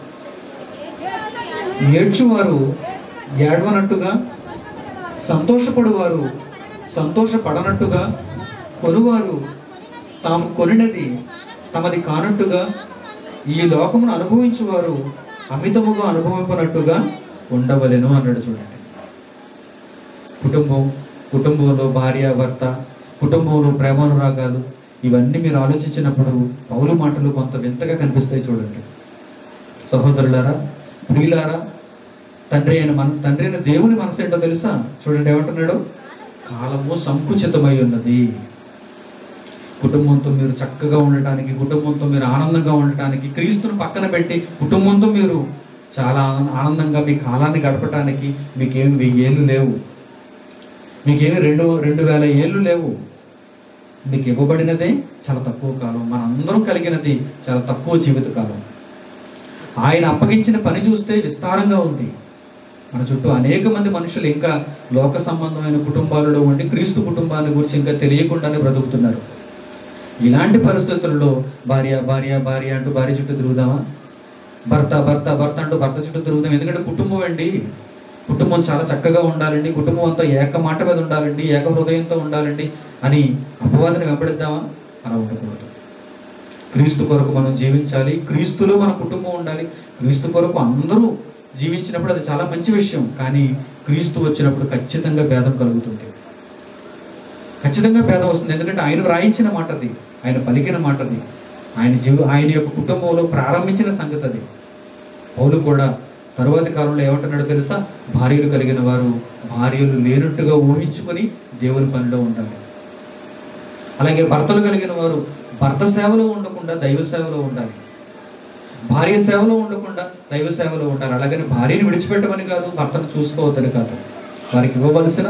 ఏడ్చువారు ఏడవనట్టుగా సంతోషపడువారు సంతోషపడనట్టుగా కొనువారు తాము కొనినది తమది కానట్టుగా ఈ లోకమును అనుభవించువారు అమితముగా అనుభవింపనట్టుగా ఉండవలెను అన్నాడు చూడండి కుటుంబం కుటుంబంలో భార్య భర్త కుటుంబంలో ప్రేమానురాగాలు ఇవన్నీ మీరు ఆలోచించినప్పుడు పౌలు మాటలు కొంత వింతగా కనిపిస్తాయి చూడండి సహోదరులారా ప్రియులారా తండ్రి అయిన మన తండ్రి అయిన దేవుని మనసు ఏంటో తెలుసా చూడండి ఏమంటున్నాడు కాలము సంకుచితమై ఉన్నది కుటుంబంతో మీరు చక్కగా ఉండటానికి కుటుంబంతో మీరు ఆనందంగా ఉండటానికి క్రీస్తును పక్కన పెట్టి కుటుంబంతో మీరు చాలా ఆనంద- ఆనందంగా మీ కాలాన్ని గడపటానికి మీకేం వెయ్యి ఏళ్ళు లేవు మీకేమి రెండు రెండు వేల ఏళ్ళు లేవు మీకు ఇవ్వబడినదే చాలా తక్కువ కాలం మనందరం కలిగినది చాలా తక్కువ జీవిత కాలం ఆయన అప్పగించిన పని చూస్తే విస్తారంగా ఉంది మన చుట్టూ అనేక మంది మనుషులు ఇంకా లోక సంబంధమైన కుటుంబాలలో ఉండి క్రీస్తు కుటుంబాన్ని గురించి ఇంకా తెలియకుండానే బ్రతుకుతున్నారు ఇలాంటి పరిస్థితుల్లో భార్య భార్య భార్య అంటూ భార్య చుట్టూ తిరుగుదామా భర్త భర్త భర్త అంటూ భర్త చుట్టూ తిరుగుదాం ఎందుకంటే కుటుంబం అండి కుటుంబం చాలా చక్కగా ఉండాలండి కుటుంబం అంతా ఏక మాట మీద ఉండాలండి ఏక హృదయంతో ఉండాలండి అని అపవాదిని వెంబడిద్దామా అలా ఉండకూడదు క్రీస్తు కొరకు మనం జీవించాలి క్రీస్తులో మన కుటుంబం ఉండాలి క్రీస్తు కొరకు అందరూ జీవించినప్పుడు అది చాలా మంచి విషయం కానీ క్రీస్తు వచ్చినప్పుడు ఖచ్చితంగా భేదం కలుగుతుంది ఖచ్చితంగా భేదం వస్తుంది ఎందుకంటే ఆయన వ్రాయించిన మాట అది ఆయన పలికిన మాట అది ఆయన జీవ ఆయన యొక్క కుటుంబంలో ప్రారంభించిన సంగతి అది పౌలు కూడా తరువాతి కాలంలో ఏమంటున్నాడో తెలుసా భార్యలు కలిగిన వారు భార్యలు లేనట్టుగా ఊహించుకొని దేవుని పనిలో ఉండాలి అలాగే భర్తలు కలిగిన వారు భర్త సేవలో ఉండకుండా దైవ సేవలో ఉండాలి భార్య సేవలో ఉండకుండా దైవ సేవలో ఉండాలి అలాగని భార్యని విడిచిపెట్టమని కాదు భర్తను చూసుకోవద్దని కాదు వారికి ఇవ్వవలసిన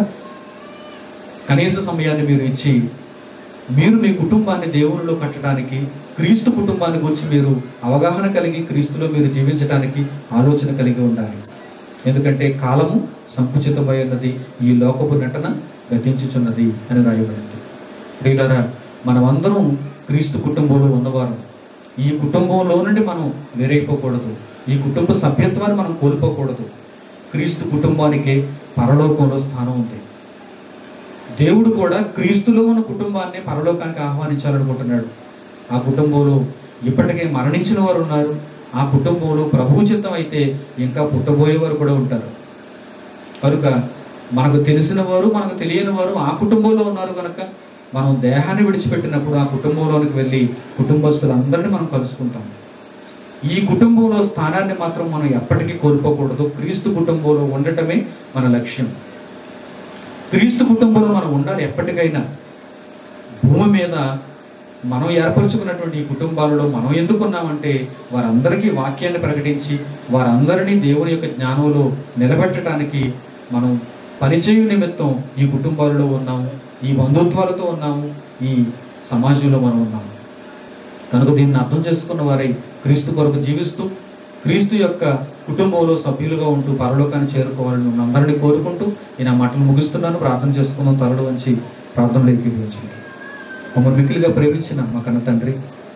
కనీస సమయాన్ని మీరు ఇచ్చి మీరు మీ కుటుంబాన్ని దేవునిలో కట్టడానికి క్రీస్తు కుటుంబాన్ని గురించి మీరు అవగాహన కలిగి క్రీస్తులో మీరు జీవించడానికి ఆలోచన కలిగి ఉండాలి ఎందుకంటే కాలము సంకుచితమైనది ఈ లోకపు నటన గతించుచున్నది అని రాయబడింది ప్రియులరా మనమందరం క్రీస్తు కుటుంబంలో ఉన్నవారు ఈ కుటుంబంలో నుండి మనం వేరైపోకూడదు ఈ కుటుంబ సభ్యత్వాన్ని మనం కోల్పోకూడదు క్రీస్తు కుటుంబానికి పరలోకంలో స్థానం ఉంది దేవుడు కూడా క్రీస్తులో ఉన్న కుటుంబాన్ని పరలోకానికి ఆహ్వానించాలనుకుంటున్నాడు ఆ కుటుంబంలో ఇప్పటికే మరణించిన వారు ఉన్నారు ఆ కుటుంబంలో ప్రభువు చిత్తం అయితే ఇంకా పుట్టబోయే వారు కూడా ఉంటారు కనుక మనకు తెలిసిన వారు మనకు తెలియని వారు ఆ కుటుంబంలో ఉన్నారు కనుక మనం దేహాన్ని విడిచిపెట్టినప్పుడు ఆ కుటుంబంలోనికి వెళ్ళి కుటుంబస్తులందరినీ మనం కలుసుకుంటాం ఈ కుటుంబంలో స్థానాన్ని మాత్రం మనం ఎప్పటికీ కోల్పోకూడదు క్రీస్తు కుటుంబంలో ఉండటమే మన లక్ష్యం క్రీస్తు కుటుంబంలో మనం ఉండాలి ఎప్పటికైనా భూమి మీద మనం ఏర్పరచుకున్నటువంటి ఈ కుటుంబాలలో మనం ఎందుకున్నామంటే వారందరికీ వాక్యాన్ని ప్రకటించి వారందరినీ దేవుని యొక్క జ్ఞానంలో నిలబెట్టడానికి మనం పరిచయ నిమిత్తం ఈ కుటుంబాలలో ఉన్నాము ఈ బంధుత్వాలతో ఉన్నాము ఈ సమాజంలో మనం ఉన్నాము కనుక దీన్ని అర్థం చేసుకున్న వారై క్రీస్తు కొరకు జీవిస్తూ క్రీస్తు యొక్క కుటుంబంలో సభ్యులుగా ఉంటూ పరలోకాన్ని చేరుకోవాలని ఉన్న అందరినీ కోరుకుంటూ నేను ఆ మాటలు ముగిస్తున్నాను ప్రార్థన చేసుకున్నాం తలడు వంచి ప్రార్థనలో ఏకీభవించండి మమ్మల్ని మిక్కిలిగా ప్రేమించిన మా కన్న తండ్రి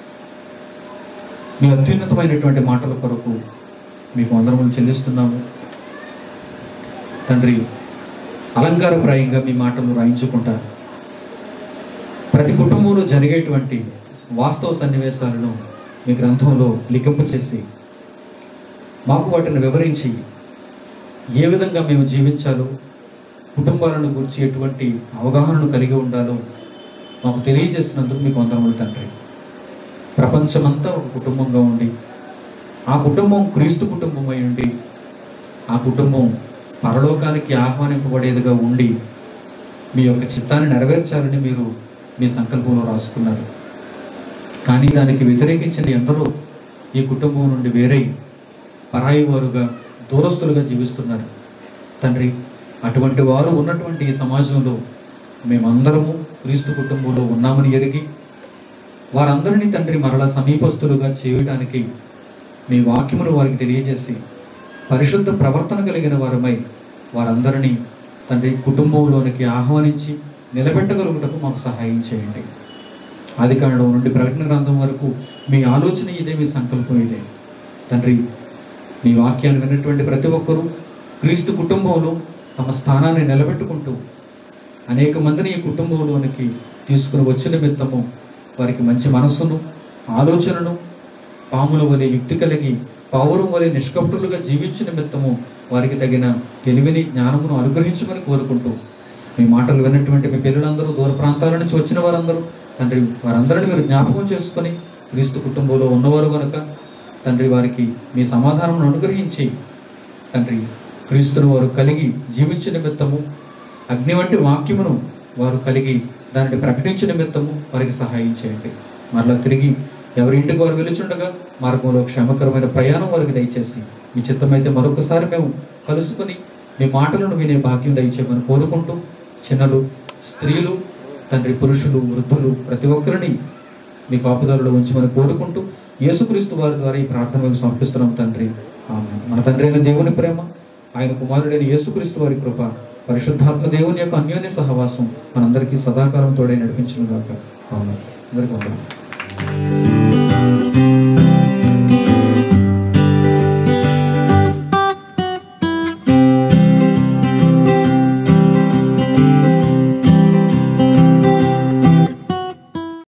మీ అత్యున్నతమైనటువంటి మాటల కొరకు మీకు వందనములు చెల్లిస్తున్నాము తండ్రి అలంకారప్రాయంగా మీ మాటలు రాయించుకుంటా ప్రతి కుటుంబంలో జరిగేటువంటి వాస్తవ సన్నివేశాలను మీ గ్రంథంలో లిఖింపు చేసి మాకు వాటిని వివరించి ఏ విధంగా మేము జీవించాలో కుటుంబాలను గురించి ఎటువంటి అవగాహనను కలిగి ఉండాలో మాకు తెలియజేసినందుకు మీకు వందనములు తండ్రి ప్రపంచమంతా ఒక కుటుంబంగా ఉండి ఆ కుటుంబం క్రీస్తు కుటుంబం అయి ఉండి ఆ కుటుంబం పరలోకానికి ఆహ్వానింపబడేదిగా ఉండి మీ యొక్క చిత్తాన్ని నెరవేర్చాలని మీరు మీ సంకల్పంలో రాసుకున్నారు కానీ దానికి వ్యతిరేకించిన ఎందరో ఈ కుటుంబం నుండి వేరై పరాయి వారుగా దూరస్తులుగా జీవిస్తున్నారు తండ్రి అటువంటి వారు ఉన్నటువంటి ఈ సమాజంలో మేమందరము క్రీస్తు కుటుంబంలో ఉన్నామని ఎరిగి వారందరినీ తండ్రి మరలా సమీపస్తులుగా చేయడానికి మీ వాక్యమును వారికి తెలియజేసి పరిశుద్ధ ప్రవర్తన కలిగిన వారమై వారందరినీ తండ్రి కుటుంబంలోనికి ఆహ్వానించి నిలబెట్టగలుగుటకు మాకు సహాయం చేయండి ఆది కాండం నుండి ప్రకటన గ్రంథం వరకు మీ ఆలోచన ఇదే మీ సంకల్పం ఇదే తండ్రి మీ వాక్యాన్ని విన్నటువంటి ప్రతి ఒక్కరూ క్రీస్తు కుటుంబంలో తమ స్థానాన్ని నిలబెట్టుకుంటూ అనేక మందిని ఈ కుటుంబంలోనికి తీసుకుని వచ్చిన నిమిత్తము వారికి మంచి మనస్సును ఆలోచనను పాముల వలె యుక్తి కలిగి పావురం వలె నిష్కపటులుగా జీవించిన నిమిత్తము వారికి తగిన తెలివిని జ్ఞానమును అనుగ్రహించమని కోరుకుంటూ మీ మాటలు విన్నటువంటి మీ పిల్లలందరూ దూర ప్రాంతాల నుంచి వచ్చిన వారందరూ తండ్రి వారందరిని మీరు జ్ఞాపకం చేసుకొని క్రీస్తు కుటుంబంలో ఉన్నవారు కనుక తండ్రి వారికి మీ సమాధానం అనుగ్రహించి తండ్రి క్రీస్తును వారు కలిగి జీవించిన నిమిత్తము అగ్ని వంటి వాక్యమును వారు కలిగి దానిని ప్రకటించే నిమిత్తము వారికి సహాయం చేయండి మరలా తిరిగి ఎవరి ఇంటికి వారు వెలుచుండగా మార్గంలో క్షేమకరమైన ప్రయాణం వారికి దయచేసి మీ చిత్తమైతే మరొకసారి మేము కలుసుకొని మీ మాటలను వినే భాగ్యం దయచేయమని కోరుకుంటూ చిన్నలు స్త్రీలు తండ్రి పురుషులు వృద్ధులు ప్రతి ఒక్కరిని మీ కాపుదారులో ఉంచమని కోరుకుంటూ యేసుక్రీస్తు వారి ద్వారా ఈ ప్రార్థన మేము సమర్పిస్తున్నాం తండ్రి ఆమె మన తండ్రి అయిన దేవుని ప్రేమ ఆయన కుమారుడైన యేసుక్రీస్తు వారి కృప పరిశుద్ధాత్మ దేవుని యొక్క అన్యోన్య సహవాసం మనందరికీ సదాకాలం తోడై నడిపించిన గాక ఆమె అందరికీ వందనాలు.